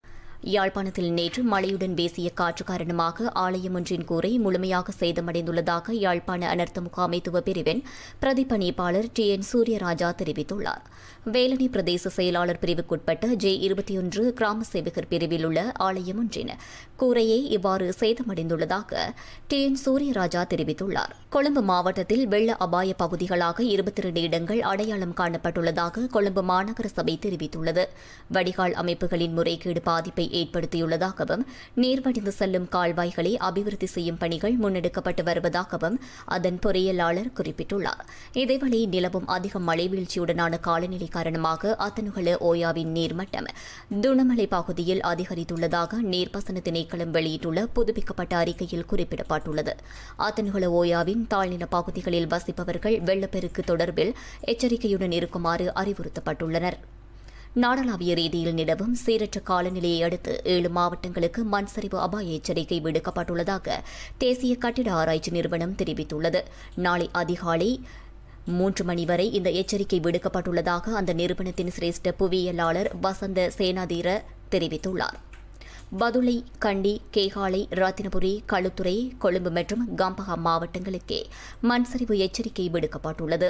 யாழ்ப்பாணத்தில் நேற்று மழையுடன் வீசிய காற்று காரணமாக ஆலயம் ஒன்றின் கூரை முழுமையாக சேதமடைந்துள்ளதாக யாழ்ப்பாண அனர்த்த முகாமைத்துவ பிரிவின் பிரதிபணிப்பாளர் டி என் சூரியராஜா தெரிவித்துள்ளார் வேலணி பிரதேச செயலாளர் பிரிவுக்குட்பட்ட ஜே இருபத்தி ஒன்று கிராம சேவகர் பிரிவில் உள்ள ஆலயம் ஒன்றின் கூரையே இவ்வாறு சேதமடைந்துள்ளதாக டி என் சூரியராஜா தெரிவித்துள்ளார் கொழும்பு மாவட்டத்தில் வெள்ள அபாய பகுதிகளாக இருபத்தி இரண்டு இடங்கள் அடையாளம் காணப்பட்டுள்ளதாக கொழும்பு மாநகர சபை தெரிவித்துள்ளது வடிகால் அமைப்புகளின் முறைகேடு பாதிப்பை ஏற்படுத்தியுள்ளதாகவும் நீர்வடிந்து செல்லும் கால்வாய்களை அபிவிருத்தி செய்யும் பணிகள் முன்னெடுக்கப்பட்டு வருவதாகவும் அதன் பொறியியலாளர் குறிப்பிட்டுள்ளார் இதேவேளை நிலவும் அதிக மழை வீழ்ச்சியுடனான காலநிலை காரணமாக அத்தனுகல ஓயாவின் நீர்மட்டம் துணமலை பகுதியில் அதிகரித்துள்ளதாக நீர்ப்பாசன திணைக்களம் வெளியிட்டுள்ள புதுப்பிக்கப்பட்ட அறிக்கையில் குறிப்பிடப்பட்டுள்ளது அத்தனுகல ஓயாவின் தாழ்நில பகுதிகளில் வசிப்பவர்கள் வெள்ளப்பெருக்கு தொடர்பில் எச்சரிக்கையுடன் இருக்குமாறு அறிவுறுத்தப்பட்டுள்ளனர் நாடளாவிய ரீதியில் நிலவும் சீரற்ற காலநிலையை அடுத்து ஏழு மாவட்டங்களுக்கு மண் சரிவு அபாய எச்சரிக்கை விடுக்கப்பட்டுள்ளதாக தேசிய கட்டிட ஆராய்ச்சி நிறுவனம் தெரிவித்துள்ளது நாளை அதிகாலை மூன்று மணி வரை இந்த எச்சரிக்கை விடுக்கப்பட்டுள்ளதாக அந்த நிறுவனத்தின் சிரேஷ்ட புவியியலாளர் வசந்த சேனாதீர தெரிவித்துள்ளார் பதுளை கண்டி கேகாலை ரத்தினபுரி களுத்துறை கொழும்பு மற்றும் கம்பஹா மாவட்டங்களுக்கே மண்சரிவு எச்சரிக்கை விடுக்கப்பட்டுள்ளது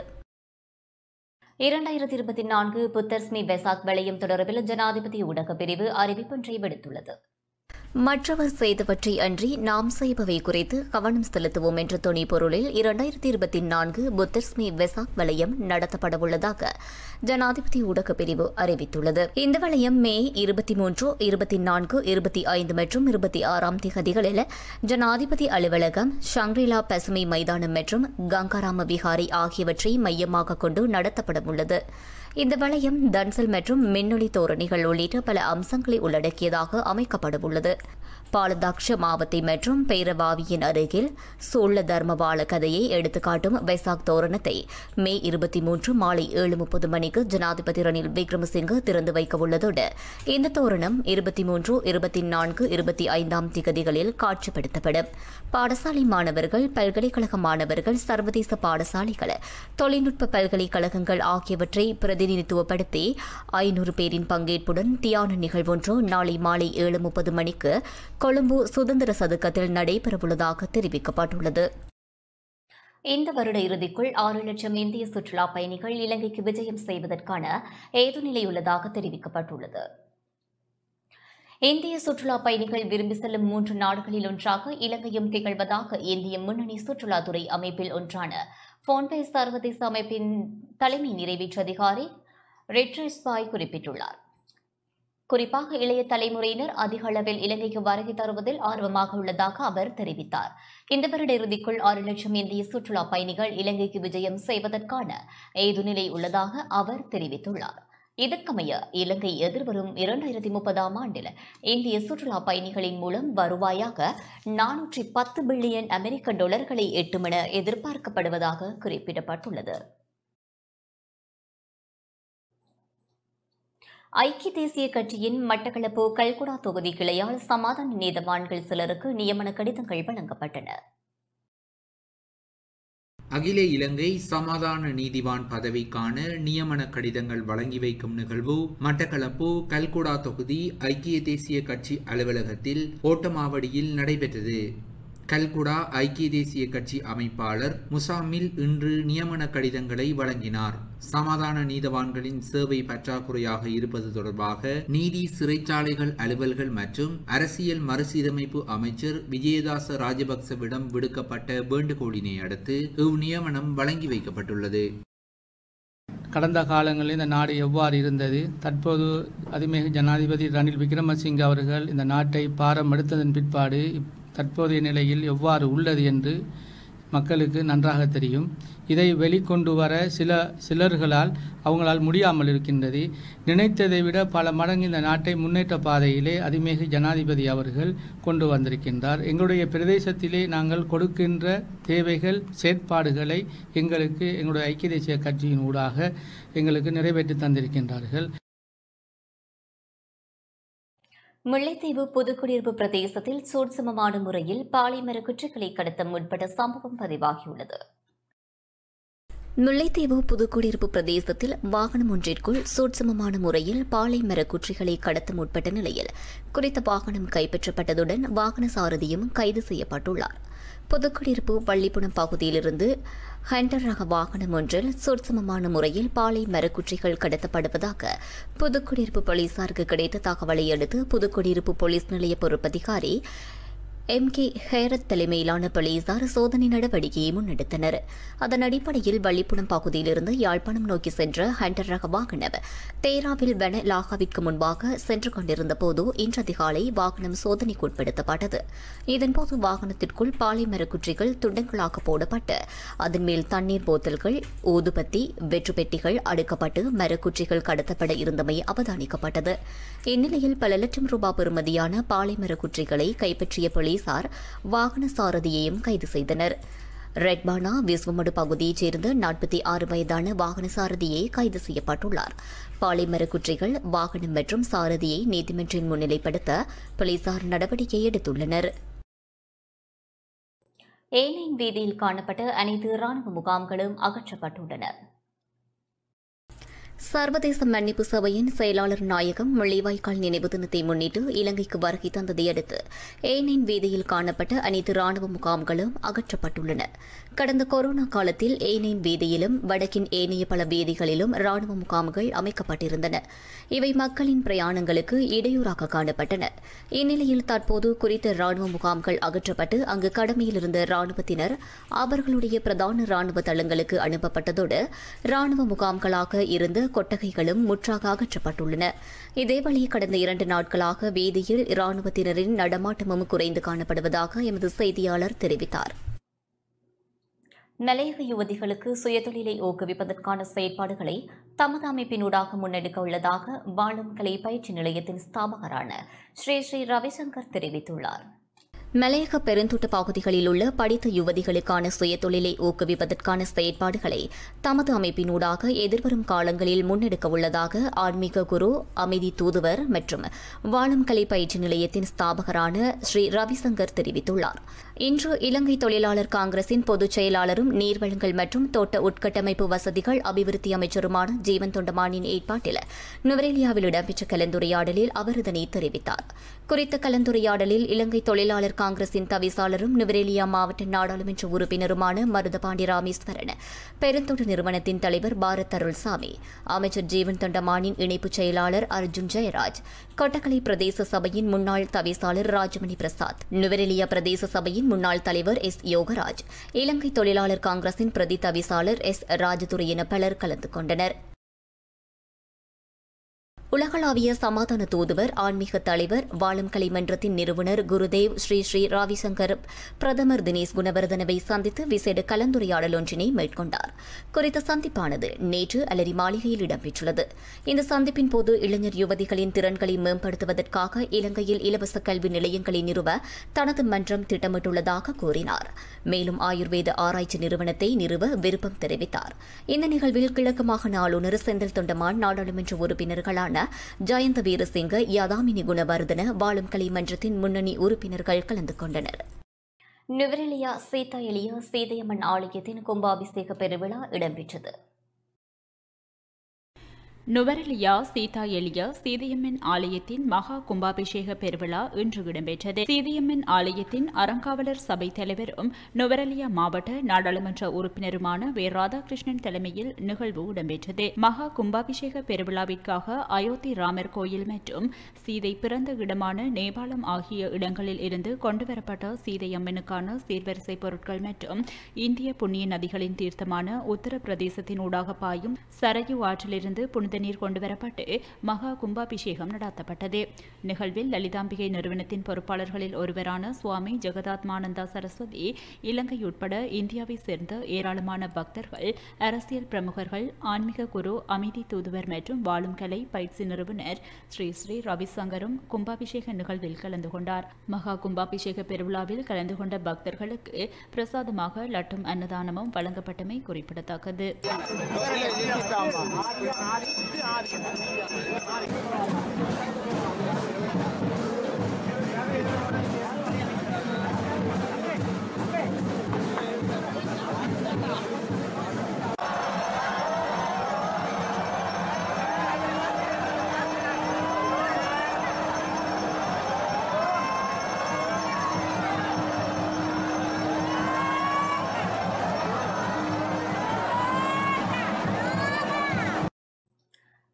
இரண்டாயிரத்தி இருபத்தி நான்கு புத்தர்ஸ்மி வெசாக் வளையம் தொடர்பில் ஜனாதிபதி ஊடக பிரிவு அறிவிப்பொன்றை விடுத்துள்ளது மற்றவர் செய்தவற்றை அன்றி நாம் செய்பவை குறித்து கவனம் செலுத்துவோம் என்ற துணை பொருளில் இரண்டாயிரத்தி இருபத்தி நான்கு புத்தர்ஸ்மி வெசாக் வளையம் நடத்தப்படவுள்ளதாக ஜனாதிபதி ஊடக பிரிவு அறிவித்துள்ளது இந்த வளையம் மே இருபத்தி மூன்று இருபத்தி நான்கு இருபத்தி ஐந்து மற்றும் இருபத்தி ஆறாம் திகதிகளில் ஜனாதிபதி அலுவலகம் ஷங்ரிலா பசுமை மைதானம் மற்றும் கங்காராம விஹாரி ஆகியவற்றை மையமாக கொண்டு நடத்தப்பட உள்ளது இந்த வளையம் தன்சல் மற்றும் மின்னொளி தோரணிகள் உள்ளிட்ட பல அம்சங்களை உள்ளடக்கியதாக அமைக்கப்படவுள்ளது பாலதாக்ஷ மாவத்தை மற்றும் பேரவாவியின் அருகில் சோழ தர்மபால கதையை எடுத்துக்காட்டும் வைசாக் தோரணத்தை மே இருபத்தி மூன்று மாலை ஏழு முப்பது மணிக்கு ஜனாதிபதி ரணில் விக்ரமசிங்கே திறந்து வைக்க உள்ளதோடு இந்த தோரணம் இருபத்தி மூன்று இருபத்தி நான்கு இருபத்தி ஐந்தாம் திகதிகளில் காட்சிப்படுத்தப்படும் பாடசாலை மாணவர்கள் பல்கலைக்கழக மாணவர்கள் சர்வதேச பாடசாலைகள் தொழில்நுட்ப பல்கலைக்கழகங்கள் ஆகியவற்றை பிரதிநிதித்துவப்படுத்தி ஐநூறு பேரின் பங்கேற்புடன் தியான நிகழ்வொன்று நாளை மாலை ஏழு முப்பது மணிக்கு கொழும்பு சுதந்திர சதுக்கத்தில் நடைபெறவுள்ளதாக தெரிவிக்கப்பட்டுள்ளது இந்த வருட இறுதிக்குள் ஆறு லட்சம் இந்திய சுற்றுலா பயணிகள் இலங்கைக்கு விஜயம் செய்வதற்கான ஏதுநிலை உள்ளதாக தெரிவிக்கப்பட்டுள்ளது இந்திய சுற்றுலா பயணிகள் விரும்பி செல்லும் மூன்று நாடுகளில் ஒன்றாக இலங்கையும் திகழ்வதாக இந்திய முன்னணி சுற்றுலாத்துறை அமைப்பில் ஒன்றான போன்பே சர்வதேச அமைப்பின் தலைமை நிறைவேற்று அதிகாரி ரிட்ரிஸ் பாய் குறிப்பிட்டுள்ளார் குறிப்பாக இளைய தலைமுறையினர் அதிக அளவில் இலங்கைக்கு வருகை தருவதில் ஆர்வமாக உள்ளதாக அவர் தெரிவித்தார் இந்த வருட இறுதிக்குள் ஆறு லட்சம் இந்திய சுற்றுலா பயணிகள் இலங்கைக்கு விஜயம் செய்வதற்கான ஏதுநிலை உள்ளதாக அவர் தெரிவித்துள்ளார் இதற்கமைய இலங்கை எதிர்வரும் இரண்டாயிரத்தி முப்பதாம் ஆண்டில் இந்திய சுற்றுலா பயணிகளின் மூலம் வருவாயாக நானூற்றி பத்து பில்லியன் அமெரிக்க டாலர்களை எட்டும் என எதிர்பார்க்கப்படுவதாக குறிப்பிடப்பட்டுள்ளது ஐக்கிய தேசிய கட்சியின் மட்டக்களப்பு கல்குடா தொகுதி கிளையால் சமாதான நீதவான்கள் சிலருக்கு நியமன கடிதங்கள் வழங்கப்பட்டன அகில இலங்கை சமாதான நீதிவான் பதவிக்கான நியமன கடிதங்கள் வழங்கி வைக்கும் நிகழ்வு மட்டக்களப்பு கல்குடா தொகுதி ஐக்கிய தேசிய கட்சி அலுவலகத்தில் ஓட்டமாவடியில் நடைபெற்றது கல்குடா ஐக்கிய தேசிய கட்சி அமைப்பாளர் முசாமில் இன்று நியமன கடிதங்களை வழங்கினார் சமாதான நீதவான்களின் சேவை பற்றாக்குறையாக இருப்பது தொடர்பாக நீதி சிறைச்சாலைகள் அலுவல்கள் மற்றும் அரசியல் மறுசீரமைப்பு அமைச்சர் விஜயதாச ராஜபக்சவிடம் விடுக்கப்பட்ட வேண்டுகோளினை அடுத்து இவ் நியமனம் வழங்கி வைக்கப்பட்டுள்ளது கடந்த காலங்களில் இந்த நாடு எவ்வாறு இருந்தது தற்போது அதிமிகு ஜனாதிபதி ரணில் விக்ரமசிங்க அவர்கள் இந்த நாட்டை பாரம் எடுத்ததன் பிற்பாடு தற்போதைய நிலையில் எவ்வாறு உள்ளது என்று மக்களுக்கு நன்றாக தெரியும் இதை வெளிக்கொண்டு வர சில சிலர்களால் அவங்களால் முடியாமல் இருக்கின்றது நினைத்ததை விட பல மடங்கு இந்த நாட்டை முன்னேற்ற பாதையிலே அதிமிகு ஜனாதிபதி அவர்கள் கொண்டு வந்திருக்கின்றார் எங்களுடைய பிரதேசத்திலே நாங்கள் கொடுக்கின்ற தேவைகள் செயற்பாடுகளை எங்களுக்கு எங்களுடைய ஐக்கிய தேசிய கட்சியின் ஊடாக எங்களுக்கு நிறைவேற்றி தந்திருக்கின்றார்கள் முல்லைத்தீவு புதுக்குடியிருப்பு பிரதேசத்தில் சூட்சமமான முறையில் பாலிமர குற்றங்களை கடத்த முற்பட்ட சம்பவம் பதிவாகியுள்ளது முல்லைத்தீவு புதுக்குடியிருப்பு பிரதேசத்தில் வாகனம் ஒன்றிற்குள் சூட்சமமான முறையில் பாலை மரக்குற்றிகளை கடத்த முற்பட்ட நிலையில் குறித்த வாகனம் கைப்பற்றப்பட்டதுடன் வாகன சாரதியும் கைது செய்யப்பட்டுள்ளார் புதுக்குடியிருப்பு பள்ளிப்புணம் பகுதியிலிருந்து ஹண்டர் ரக வாகனம் ஒன்றில் சூட்சமமான முறையில் பாலை மரக்குற்றிகள் கடத்தப்படுவதாக புதுக்குடியிருப்பு போலீசாருக்கு கிடைத்த தகவலை அடுத்து புதுக்குடியிருப்பு போலீஸ் நிலைய பொறுப்பதிகாரி எம் கே ஹேரத் தலைமையிலான போலீசார் சோதனை நடவடிக்கையை முன்னெடுத்தனர் அதன் அடிப்படையில் வள்ளிப்புணம் பகுதியிலிருந்து யாழ்ப்பாணம் நோக்கி சென்ற ஹண்டர் ரக வாகனம் தேராவில் வன லாகாவிற்கு முன்பாக சென்று கொண்டிருந்த போது இன்று அதிகாலை வாகனம் சோதனைக்கு உட்படுத்தப்பட்டது இதன்போது வாகனத்திற்குள் பாலை மரக்குற்றிகள் துண்டங்களாக போடப்பட்டு அதன் மேல் தண்ணீர் போத்தல்கள் ஊதுபத்தி வெற்று பெட்டிகள் அடுக்கப்பட்டு மரக்குற்றிகள் கடத்தப்பட இருந்தமை அவதானிக்கப்பட்டது இந்நிலையில் பல லட்சம் ரூபாய் பெறுமதியான பாலை மரக்குற்றிகளை கைப்பற்றிய போலீசார் வாகன சாரதியையும் கைது செய்தனர் ரெட்பானா விஸ்வமடு பகுதியைச் சேர்ந்த நாற்பத்தி ஆறு வயதான வாகன சாரதியே கைது செய்யப்பட்டுள்ளார் பாலைமர குற்றிகள் வாகனம் மற்றும் சாரதியை நீதிமன்றில் முன்னிலைப்படுத்த போலீசார் நடவடிக்கை எடுத்துள்ளனர் ஏனைன் வீதியில் காணப்பட்ட அனைத்து ராணுவ முகாம்களும் அகற்றப்பட்டுள்ளன சர்வதேச மன்னிப்பு சபையின் செயலாளர் நாயகம் முள்ளிவாய்க்கால் நினைவு தினத்தை முன்னிட்டு இலங்கைக்கு வருகை தந்ததை அடுத்து ஏனைன் வீதியில் காணப்பட்ட அனைத்து ராணுவ முகாம்களும் அகற்றப்பட்டுள்ளன கடந்த கொரோனா காலத்தில் ஏனைன் வீதியிலும் வடக்கின் ஏனைய பல வீதிகளிலும் ராணுவ முகாம்கள் அமைக்கப்பட்டிருந்தன இவை மக்களின் பிரயாணங்களுக்கு இடையூறாக காணப்பட்டன இந்நிலையில் தற்போது குறித்த ராணுவ முகாம்கள் அகற்றப்பட்டு அங்கு கடமையில் இருந்த ராணுவத்தினர் அவர்களுடைய பிரதான ராணுவ தளங்களுக்கு அனுப்பப்பட்டதோடு ராணுவ முகாம்களாக இருந்த கொட்டகைகளும் முற்றாக அகற்றப்பட்டுள்ளன இதேவழி கடந்த இரண்டு நாட்களாக வீதியில் இராணுவத்தினரின் நடமாட்டமும் குறைந்து காணப்படுவதாக எமது செய்தியாளர் தெரிவித்தார் மலையக யுவதிகளுக்கு சுயதொழிலை ஊக்குவிப்பதற்கான செயற்பாடுகளை தமது அமைப்பினூடாக முன்னெடுக்க உள்ளதாக வாழும் கலை பயிற்சி நிலையத்தின் ஸ்தாபகரான ஸ்ரீ ஸ்ரீ ரவிசங்கர் தெரிவித்துள்ளார் மலையக பெருந்தோட்ட பகுதிகளில் உள்ள படித்த யுவதிகளுக்கான சுயதொழிலை ஊக்குவிப்பதற்கான செயற்பாடுகளை தமது அமைப்பினூடாக எதிர்வரும் காலங்களில் முன்னெடுக்க உள்ளதாக ஆன்மீக குரு அமைதி தூதுவர் மற்றும் வாழும் கலை பயிற்சி நிலையத்தின் ஸ்தாபகரான ஸ்ரீ ரவிசங்கர் தெரிவித்துள்ளார் இன்று இலங்கை தொழிலாளர் காங்கிரசின் பொதுச் செயலாளரும் நீர்வளங்கள் மற்றும் தோட்ட உட்கட்டமைப்பு வசதிகள் அபிவிருத்தி அமைச்சருமான ஜீவன் தொண்டமானின் ஏற்பாட்டில் நுவரேலியாவில் இடம்பெற்ற கலந்துரையாடலில் அவர் இதனை தெரிவித்தார் குறித்த கலந்துரையாடலில் இலங்கை தொழிலாளர் காங்கிரசின் தவிசாளரும் நுவரேலியா மாவட்ட நாடாளுமன்ற உறுப்பினருமான மருதபாண்டி ராமேஸ்வரன் பெருந்தோட்ட நிறுவனத்தின் தலைவர் பாரத் அருள்சாமி அமைச்சர் ஜீவன் தொண்டமானின் இணைப்புச் செயலாளர் அர்ஜுன் ஜெயராஜ் கொட்டக்கலை பிரதேச சபையின் முன்னாள் தவிசாளர் ராஜமணி பிரசாத் நுவரெலியா பிரதேச சபையின் முன்னாள் தலைவர் எஸ் யோகராஜ் இலங்கை தொழிலாளர் காங்கிரசின் பிரதி தவிசாளர் எஸ் ராஜதுரை என பலர் கலந்து கொண்டனர் உலகளாவிய சமாதான தூதுவர் ஆன்மீக தலைவர் வாழும் கலை மன்றத்தின் நிறுவனர் குருதேவ் ஸ்ரீ ஸ்ரீ ராவிசங்கர் பிரதமர் தினேஷ் குணவர்தனவை சந்தித்து விசேட கலந்துரையாடல் ஒன்றினை மேற்கொண்டார் குறித்த சந்திப்பானது நேற்று அலரி மாளிகையில் இடம்பெற்றுள்ளது இந்த சந்திப்பின் போது இளைஞர் யுவதிகளின் திறன்களை மேம்படுத்துவதற்காக இலங்கையில் இலவச கல்வி நிலையங்களை நிறுவ தனது மன்றம் திட்டமிட்டுள்ளதாக கூறினார் மேலும் ஆயுர்வேத ஆராய்ச்சி நிறுவனத்தை நிறுவ விருப்பம் தெரிவித்தார் இந்த நிகழ்வில் கிழக்கு மாகாண ஆளுநர் செந்தில் தொண்டமான் நாடாளுமன்ற உறுப்பினர்களான ஜயந்த வீரசிங்க யதாமினி குணவர்தன வாழும் கலை மன்றத்தின் முன்னணி உறுப்பினர்கள் கலந்து கொண்டனர் நுவரெலியா சீதா எளிய சீதையம்மன் ஆலயத்தின் கும்பாபிஷேக பெருவிழா இடம்பெற்றது நுவரெலியா சீதா எலியா சீதையம்மன் ஆலயத்தின் மகா கும்பாபிஷேக பெருவிழா இன்று இடம்பெற்றது சீதையம்மன் ஆலயத்தின் அறங்காவலர் சபை தலைவரும் நுவரெலியா மாவட்ட நாடாளுமன்ற உறுப்பினருமான வே ராதாகிருஷ்ணன் தலைமையில் நிகழ்வு இடம்பெற்றது மகா கும்பாபிஷேக பெருவிழாவிற்காக அயோத்தி ராமர் கோயில் மற்றும் சீதை பிறந்த இடமான நேபாளம் ஆகிய இடங்களில் இருந்து கொண்டுவரப்பட்ட சீதையம்மனுக்கான சீர்வரிசை பொருட்கள் மற்றும் இந்திய புண்ணிய நதிகளின் தீர்த்தமான உத்தரப்பிரதேசத்தினூடாக பாயும் சரயு ஆற்றிலிருந்து புனித நீர் கொண்டுவரப்பட்டு மகா கும்பாபிஷேகம் நடத்தப்பட்டது நிகழ்வில் லலிதாம்பிகை நிறுவனத்தின் பொறுப்பாளர்களில் ஒருவரான சுவாமி ஜெகதாத்மானந்தா சரஸ்வதி இலங்கை உட்பட இந்தியாவை சேர்ந்த ஏராளமான பக்தர்கள் அரசியல் பிரமுகர்கள் ஆன்மீக குரு அமைதி தூதுவர் மற்றும் வாழும் கலை பயிற்சி நிறுவனர் ஸ்ரீ ஸ்ரீ ரவிசங்கரும் கும்பாபிஷேக நிகழ்வில் கலந்து கொண்டார் மகா கும்பாபிஷேக பெருவிழாவில் கலந்து கொண்ட பக்தர்களுக்கு பிரசாதமாக லட்டும் அன்னதானமும் வழங்கப்பட்டமை குறிப்பிடத்தக்கது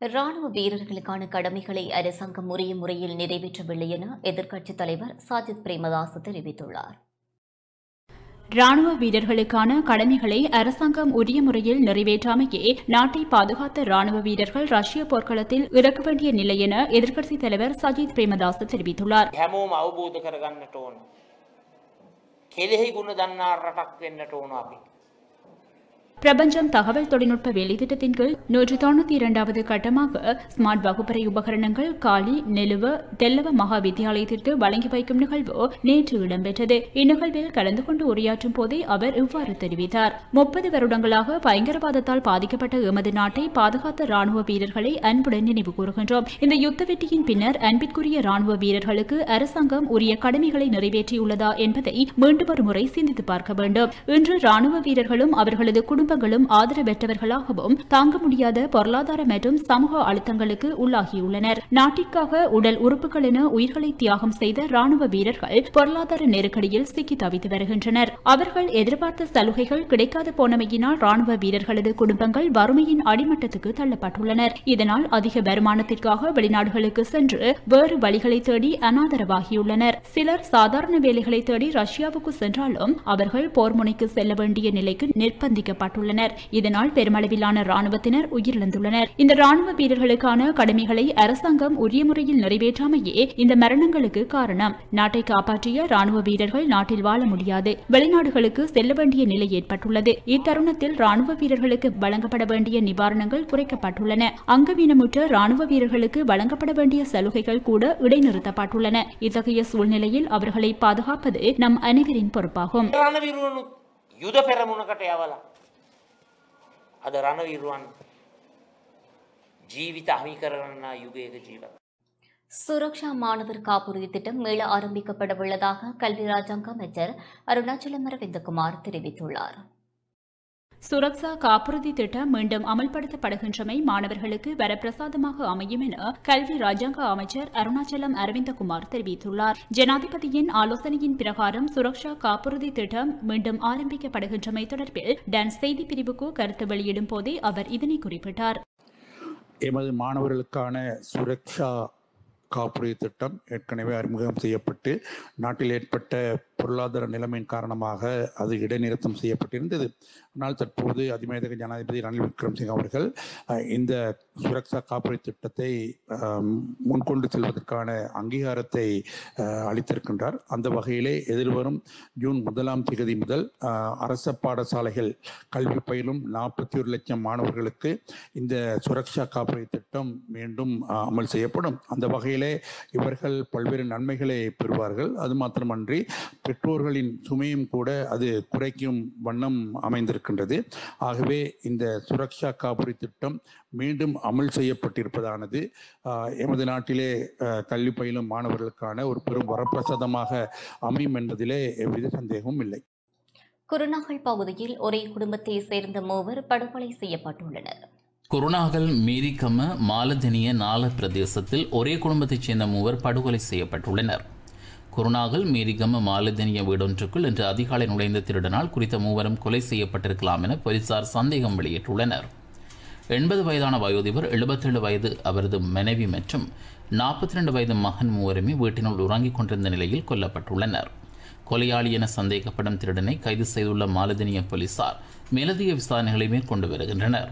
ராணுவ வீரர்களுக்கான கடமைகளை அரசாங்கம் உரிய முறையில் நிறைவேற்றவில்லை என எதிர்க்கட்சித் தலைவர் சாஜித் பிரேமதாஸ் தெரிவித்துள்ளார் ராணுவ வீரர்களுக்கான கடமைகளை அரசாங்கம் உரிய முறையில் நிறைவேற்றாமையே நாட்டை பாதுகாத்த ராணுவ வீரர்கள் ரஷ்ய போர்க்களத்தில் இறக்க வேண்டிய நிலை என எதிர்க்கட்சித் தலைவர் சஜித் பிரேமதாஸ் தெரிவித்துள்ளார் හැමෝම අවබෝධ කරගන්නට ඕන. කෙලෙහි ගුණ දන්නා රටක් වෙන්නට ඕන අපි. பிரபஞ்சம் தகவல் தொழில்நுட்ப வேலைத்திட்டத்தின் கீழ் நூற்று தொண்ணூத்தி இரண்டாவது கட்டமாக ஸ்மார்ட் வகுப்பறை உபகரணங்கள் காலி நெலுவ தெல்லவ மகா வித்தியாலயத்திற்கு வழங்கி வைக்கும் நிகழ்வு நேற்று இடம்பெற்றது இந்நிகழ்வில் கலந்து கொண்டு உரையாற்றும் போதே அவர் இவ்வாறு தெரிவித்தார் முப்பது வருடங்களாக பயங்கரவாதத்தால் பாதிக்கப்பட்ட எமது நாட்டை பாதுகாத்த ராணுவ வீரர்களை அன்புடன் நினைவு கூறுகின்றோம் இந்த யுத்த வெற்றியின் பின்னர் அன்பிற்குரிய ராணுவ வீரர்களுக்கு அரசாங்கம் உரிய கடமைகளை நிறைவேற்றியுள்ளதா என்பதை மீண்டும் ஒரு முறை சிந்தித்து பார்க்க வேண்டும் இன்று ராணுவ வீரர்களும் அவர்களது குடும்பங்களும் ஆதரவற்றவர்களாகவும் தாங்க முடியாத பொருளாதார மற்றும் சமூக அழுத்தங்களுக்கு உள்ளாகியுள்ளனர் நாட்டிற்காக உடல் உறுப்புகள் என உயிர்களை தியாகம் செய்த ராணுவ வீரர்கள் பொருளாதார நெருக்கடியில் சிக்கி தவித்து வருகின்றனர் அவர்கள் எதிர்பார்த்த சலுகைகள் கிடைக்காது போனமையினால் ராணுவ வீரர்களது குடும்பங்கள் வறுமையின் அடிமட்டத்துக்கு தள்ளப்பட்டுள்ளனர் இதனால் அதிக வருமானத்திற்காக வெளிநாடுகளுக்கு சென்று வேறு வழிகளை தேடி அனாதரவாகியுள்ளனர் சிலர் சாதாரண வேலைகளை தேடி ரஷ்யாவுக்கு சென்றாலும் அவர்கள் போர் முனைக்கு செல்ல வேண்டிய நிலைக்கு நிர்பந்திக்கப்பட்டுள்ளனர் இதனால் பெருமளவிலான ராணுவத்தினர் உயிரிழந்துள்ளனர் இந்த ராணுவ வீரர்களுக்கான கடமைகளை அரசாங்கம் உரிய முறையில் நிறைவேற்றாமையே இந்த மரணங்களுக்கு காரணம் நாட்டை காப்பாற்றிய ராணுவ வீரர்கள் நாட்டில் வாழ முடியாது வெளிநாடுகளுக்கு செல்ல வேண்டிய நிலை ஏற்பட்டுள்ளது இத்தருணத்தில் ராணுவ வீரர்களுக்கு வழங்கப்பட வேண்டிய நிவாரணங்கள் குறைக்கப்பட்டுள்ளன அங்கவீனமுற்ற ராணுவ வீரர்களுக்கு வழங்கப்பட வேண்டிய சலுகைகள் கூட இடைநிறுத்தப்பட்டுள்ளன இத்தகைய சூழ்நிலையில் அவர்களை பாதுகாப்பது நம் அனைவரின் பொறுப்பாகும் රණවිරුවනු යුද පෙරමුණකට යවලා. අද රණවිරුවන් ජීවිත අහි කරන්න යුගයක ජීවත්. சுரக்ஷா மாணவர் காப்புறுதி திட்டம் மீள ஆரம்பிக்கப்பட உள்ளதாக கல்வி ராஜாங்க அமைச்சர் அருணாச்சலம் அரவிந்தகுமார் தெரிவித்துள்ளார் சுரக்ஷா காப்புறுதி திட்டம் மீண்டும் அமல்படுத்தப்படுகின்றமை மாணவர்களுக்கு வரப்பிரசாதமாக அமையும் என கல்வி ராஜாங்க அமைச்சர் அருணாச்சலம் அரவிந்தகுமார் தெரிவித்துள்ளார் ஜனாதிபதியின் ஆலோசனையின் பிரகாரம் சுரக்ஷா காப்புறுதி திட்டம் மீண்டும் ஆரம்பிக்கப்படுகின்றமை தொடர்பில் டான்ஸ் செய்தி பிரிவுக்கு கருத்து வெளியிடும் போதே அவர் இதனை குறிப்பிட்டார் எமது மாணவர்களுக்கான சுரக்ஷா காப்புறுதி திட்டம் ஏற்கனவே அறிமுகம் செய்யப்பட்டு நாட்டில் ஏற்பட்ட பொருளாதார நிலைமையின் காரணமாக அது இடைநிறுத்தம் செய்யப்பட்டிருந்தது ஆனால் தற்போது அதிமேதக ஜனாதிபதி ரணில் விக்ரம்சிங் அவர்கள் அஹ், இந்த சுரக்ஷா காப்புறுதி திட்டத்தை அஹ், முன்கொண்டு செல்வதற்கான அங்கீகாரத்தை அஹ், அளித்திருக்கின்றார் அந்த வகையிலே எதிர்வரும் ஜூன் முதலாம் தேதி முதல் அஹ், அரச பாடசாலைகள் கல்வி பயிலும் நாற்பத்தி ஒரு லட்சம் மாணவர்களுக்கு இந்த சுரக்ஷா காப்புறுதி திட்டம் மீண்டும் அஹ், அமல் செய்யப்படும் அந்த வகையிலே இவர்கள் பல்வேறு நன்மைகளை பெறுவார்கள் அது மாத்திரமன்றி பெற்றோர்களின் சுமையும் கூட அது குறைக்கும் வண்ணம் அமைந்திருக்கின்றது ஆகவே இந்த சுரக்ஷா காப்புறுதி திட்டம் மீண்டும் அமல் செய்யப்பட்டிருப்பதானது ஆஹ், எமது நாட்டிலே ஆஹ், கல்வி பயிலும் மாணவர்களுக்கான ஒரு பெரும் வரப்பிரசாதமாக அமையும் என்பதிலே எவ்வித சந்தேகமும் இல்லை குருநாகல் பகுதியில் ஒரே குடும்பத்தை சேர்ந்த மூவர் படுகொலை செய்யப்பட்டுள்ளனர் குருநாகல் மீரிக்கம மாலதனிய நால பிரதேசத்தில் ஒரே குடும்பத்தைச் சேர்ந்த மூவர் படுகொலை செய்யப்பட்டுள்ளனர் குருநாகல் மீரிகம மாலதனிய வீடொன்றுக்குள் இன்று அதிகாலை நுழைந்த திருடனால் குறித்த மூவரும் கொலை செய்யப்பட்டிருக்கலாம் என போலீசார் சந்தேகம் வெளியிட்டுள்ளனர் எண்பது வயதான வயோதிபர் எழுபத்தேழு வயது அவரது மனைவி மற்றும் நாற்பத்தி ரெண்டு வயது மகன் மூவருமே வீட்டினுள் உறங்கிக் கொண்டிருந்த நிலையில் கொல்லப்பட்டுள்ளனர் கொலையாளி என சந்தேகப்படும் திருடனை கைது செய்துள்ள மாலதனிய போலீசார் மேலதிக விசாரணைகளை மேற்கொண்டு வருகின்றனர்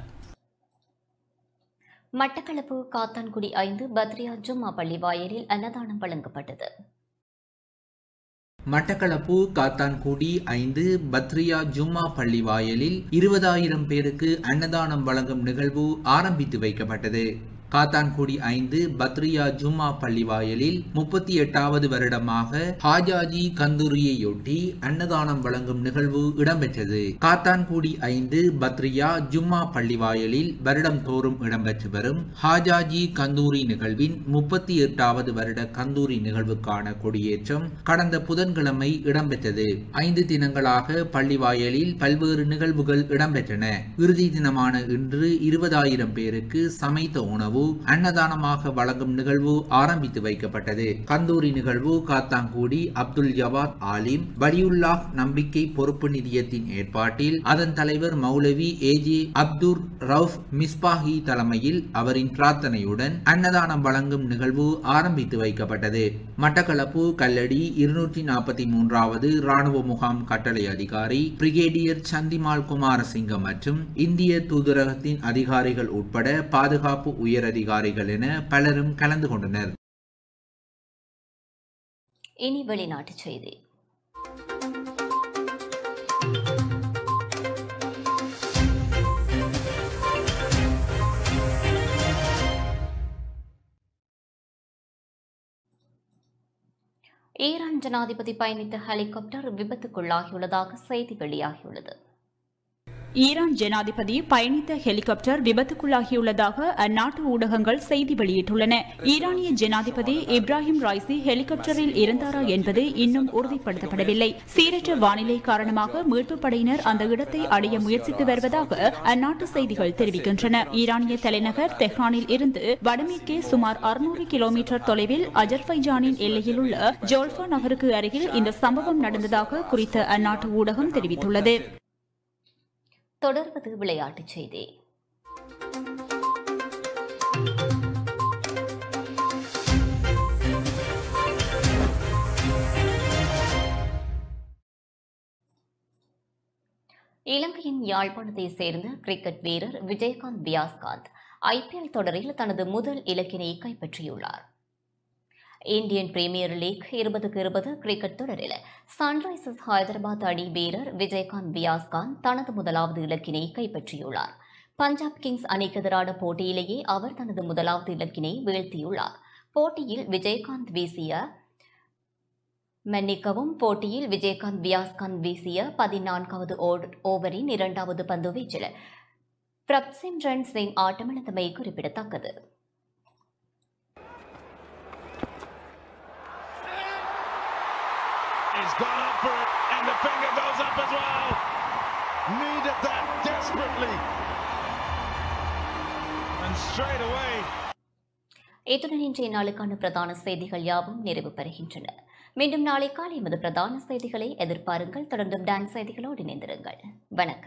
மட்டக்களப்பு காத்தான்குடி ஐந்து பத்ரியா ஜும்மா பள்ளி வாயிலில் அன்னதானம் வழங்கப்பட்டது மட்டக்களப்பு காத்தான்குடி ஐந்து பத்ரியா ஜும்மா பள்ளி வாயலில் இருபதாயிரம் பேருக்கு அன்னதானம் வழங்கும் நிகழ்வு ஆரம்பித்து வைக்கப்பட்டது காத்தான்குடி ஐந்து பத்ரியா ஜும்மா பள்ளி வாயலில் முப்பத்தி எட்டாவது வருடமாக ஹாஜாஜி கந்தூரியையொட்டி அன்னதானம் வழங்கும் நிகழ்வு இடம்பெற்றது காத்தான்குடி ஐந்து பத்ரியா ஜும்மா பள்ளி வாயலில் வருடம் தோறும் இடம்பெற்று வரும் ஹாஜாஜி கந்தூரி நிகழ்வின் முப்பத்தி எட்டாவது வருட கந்தூரி நிகழ்வுக்கான கொடியேற்றம் கடந்த புதன்கிழமை இடம்பெற்றது ஐந்து தினங்களாக பள்ளி வாயலில் பல்வேறு நிகழ்வுகள் இடம்பெற்றன இறுதி தினமான இன்று இருபதாயிரம் பேருக்கு சமைத்த உணவும் உணவு அன்னதானமாக வழங்கும் நிகழ்வு ஆரம்பித்து வைக்கப்பட்டது கந்தூரி நிகழ்வு காத்தாங்கூடி அப்துல் ஜவாத் ஆலிம் வலியுல்லாஹ் நம்பிக்கை பொறுப்பு நிதியத்தின் ஏற்பாட்டில் அதன் தலைவர் மௌலவி ஏஜே அப்துர் ரவுஃப் மிஸ்பாஹி தலைமையில் அவரின் பிரார்த்தனையுடன் அன்னதானம் வழங்கும் நிகழ்வு ஆரம்பித்து வைக்கப்பட்டது மட்டக்களப்பு கல்லடி இருநூற்றி நாற்பத்தி மூன்றாவது ராணுவ முகாம் கட்டளை அதிகாரி பிரிகேடியர் சந்திமால் குமாரசிங்கம் மற்றும் இந்திய தூதரகத்தின் அதிகாரிகள் உட்பட பாதுகாப்பு உயரதிகாரிகள் என பலரும் கலந்து கொண்டனர் இனி வெளிநாட்டுச் செய்தி ஈரான் ஜனாதிபதி பயணித்த ஹெலிகாப்டர் விபத்துக்குள்ளாகியுள்ளதாக செய்தி வெளியாகியுள்ளது ஈரான் ஜனாதிபதி பயணித்த ஹெலிகாப்டர் விபத்துக்குள்ளாகியுள்ளதாக அந்நாட்டு ஊடகங்கள் செய்தி வெளியிட்டுள்ளன ஈரானிய ஜனாதிபதி இப்ராஹிம் ராய்சி ஹெலிகாப்டரில் இருந்தாரா என்பது இன்னும் உறுதிப்படுத்தப்படவில்லை சீரற்ற வானிலை காரணமாக மீட்புப் படையினர் அந்த இடத்தை அடைய முயற்சித்து வருவதாக அந்நாட்டு செய்திகள் தெரிவிக்கின்றன ஈரானிய தலைநகர் தெஹ்ரானில் இருந்து வடமேற்கே சுமார் அறுநூறு கிலோமீட்டர் தொலைவில் அஜர்பைஜானின் எல்லையில் உள்ள ஜோல்ஃபா நகருக்கு அருகில் இந்த சம்பவம் நடந்ததாக குறித்த அந்நாட்டு ஊடகம் தெரிவித்துள்ளது தொடர்வது விளையாட்டுச் செய்தி இலங்கையின் யாழ்ப்பாணத்தைச் சேர்ந்த கிரிக்கெட் வீரர் விஜயகாந்த் பியாஸ்காந்த் ஐபிஎல் தொடரில் தனது முதல் இலக்கினை கைப்பற்றியுள்ளார் இந்தியன் பிரீமியர் லீக் இருபதுக்கு இருபது கிரிக்கெட் தொடரில் சன்ரைசர்ஸ் ஹைதராபாத் அணி வீரர் விஜயகாந்த் பியாஸ்காந்த் தனது முதலாவது இலக்கினை கைப்பற்றியுள்ளார் பஞ்சாப் கிங்ஸ் அணிக்கு எதிரான போட்டியிலேயே அவர் தனது முதலாவது இலக்கினை வீழ்த்தியுள்ளார் போட்டியில் விஜயகாந்த் வீசிய மன்னிக்கவும் போட்டியில் விஜயகாந்த் வியாஸ்காந்த் வீசிய பதினான்காவது ஓவரின் இரண்டாவது பந்து வீச்சில் பிரப்சிம்ரன் சிங் ஆட்டமிழந்தமை குறிப்பிடத்தக்கது He's gone up for it, and the finger goes up as well. Needed that desperately. And straight away. இத்துடன் இன்றைய நாளுக்கான பிரதான செய்திகள் யாவும் நிறைவு பெறுகின்றன மீண்டும் நாளை காலை எமது பிரதான செய்திகளை எதிர்பாருங்கள் தொடர்ந்தும் டான்ஸ் செய்திகளோடு இணைந்திருங்கள் வணக்கம்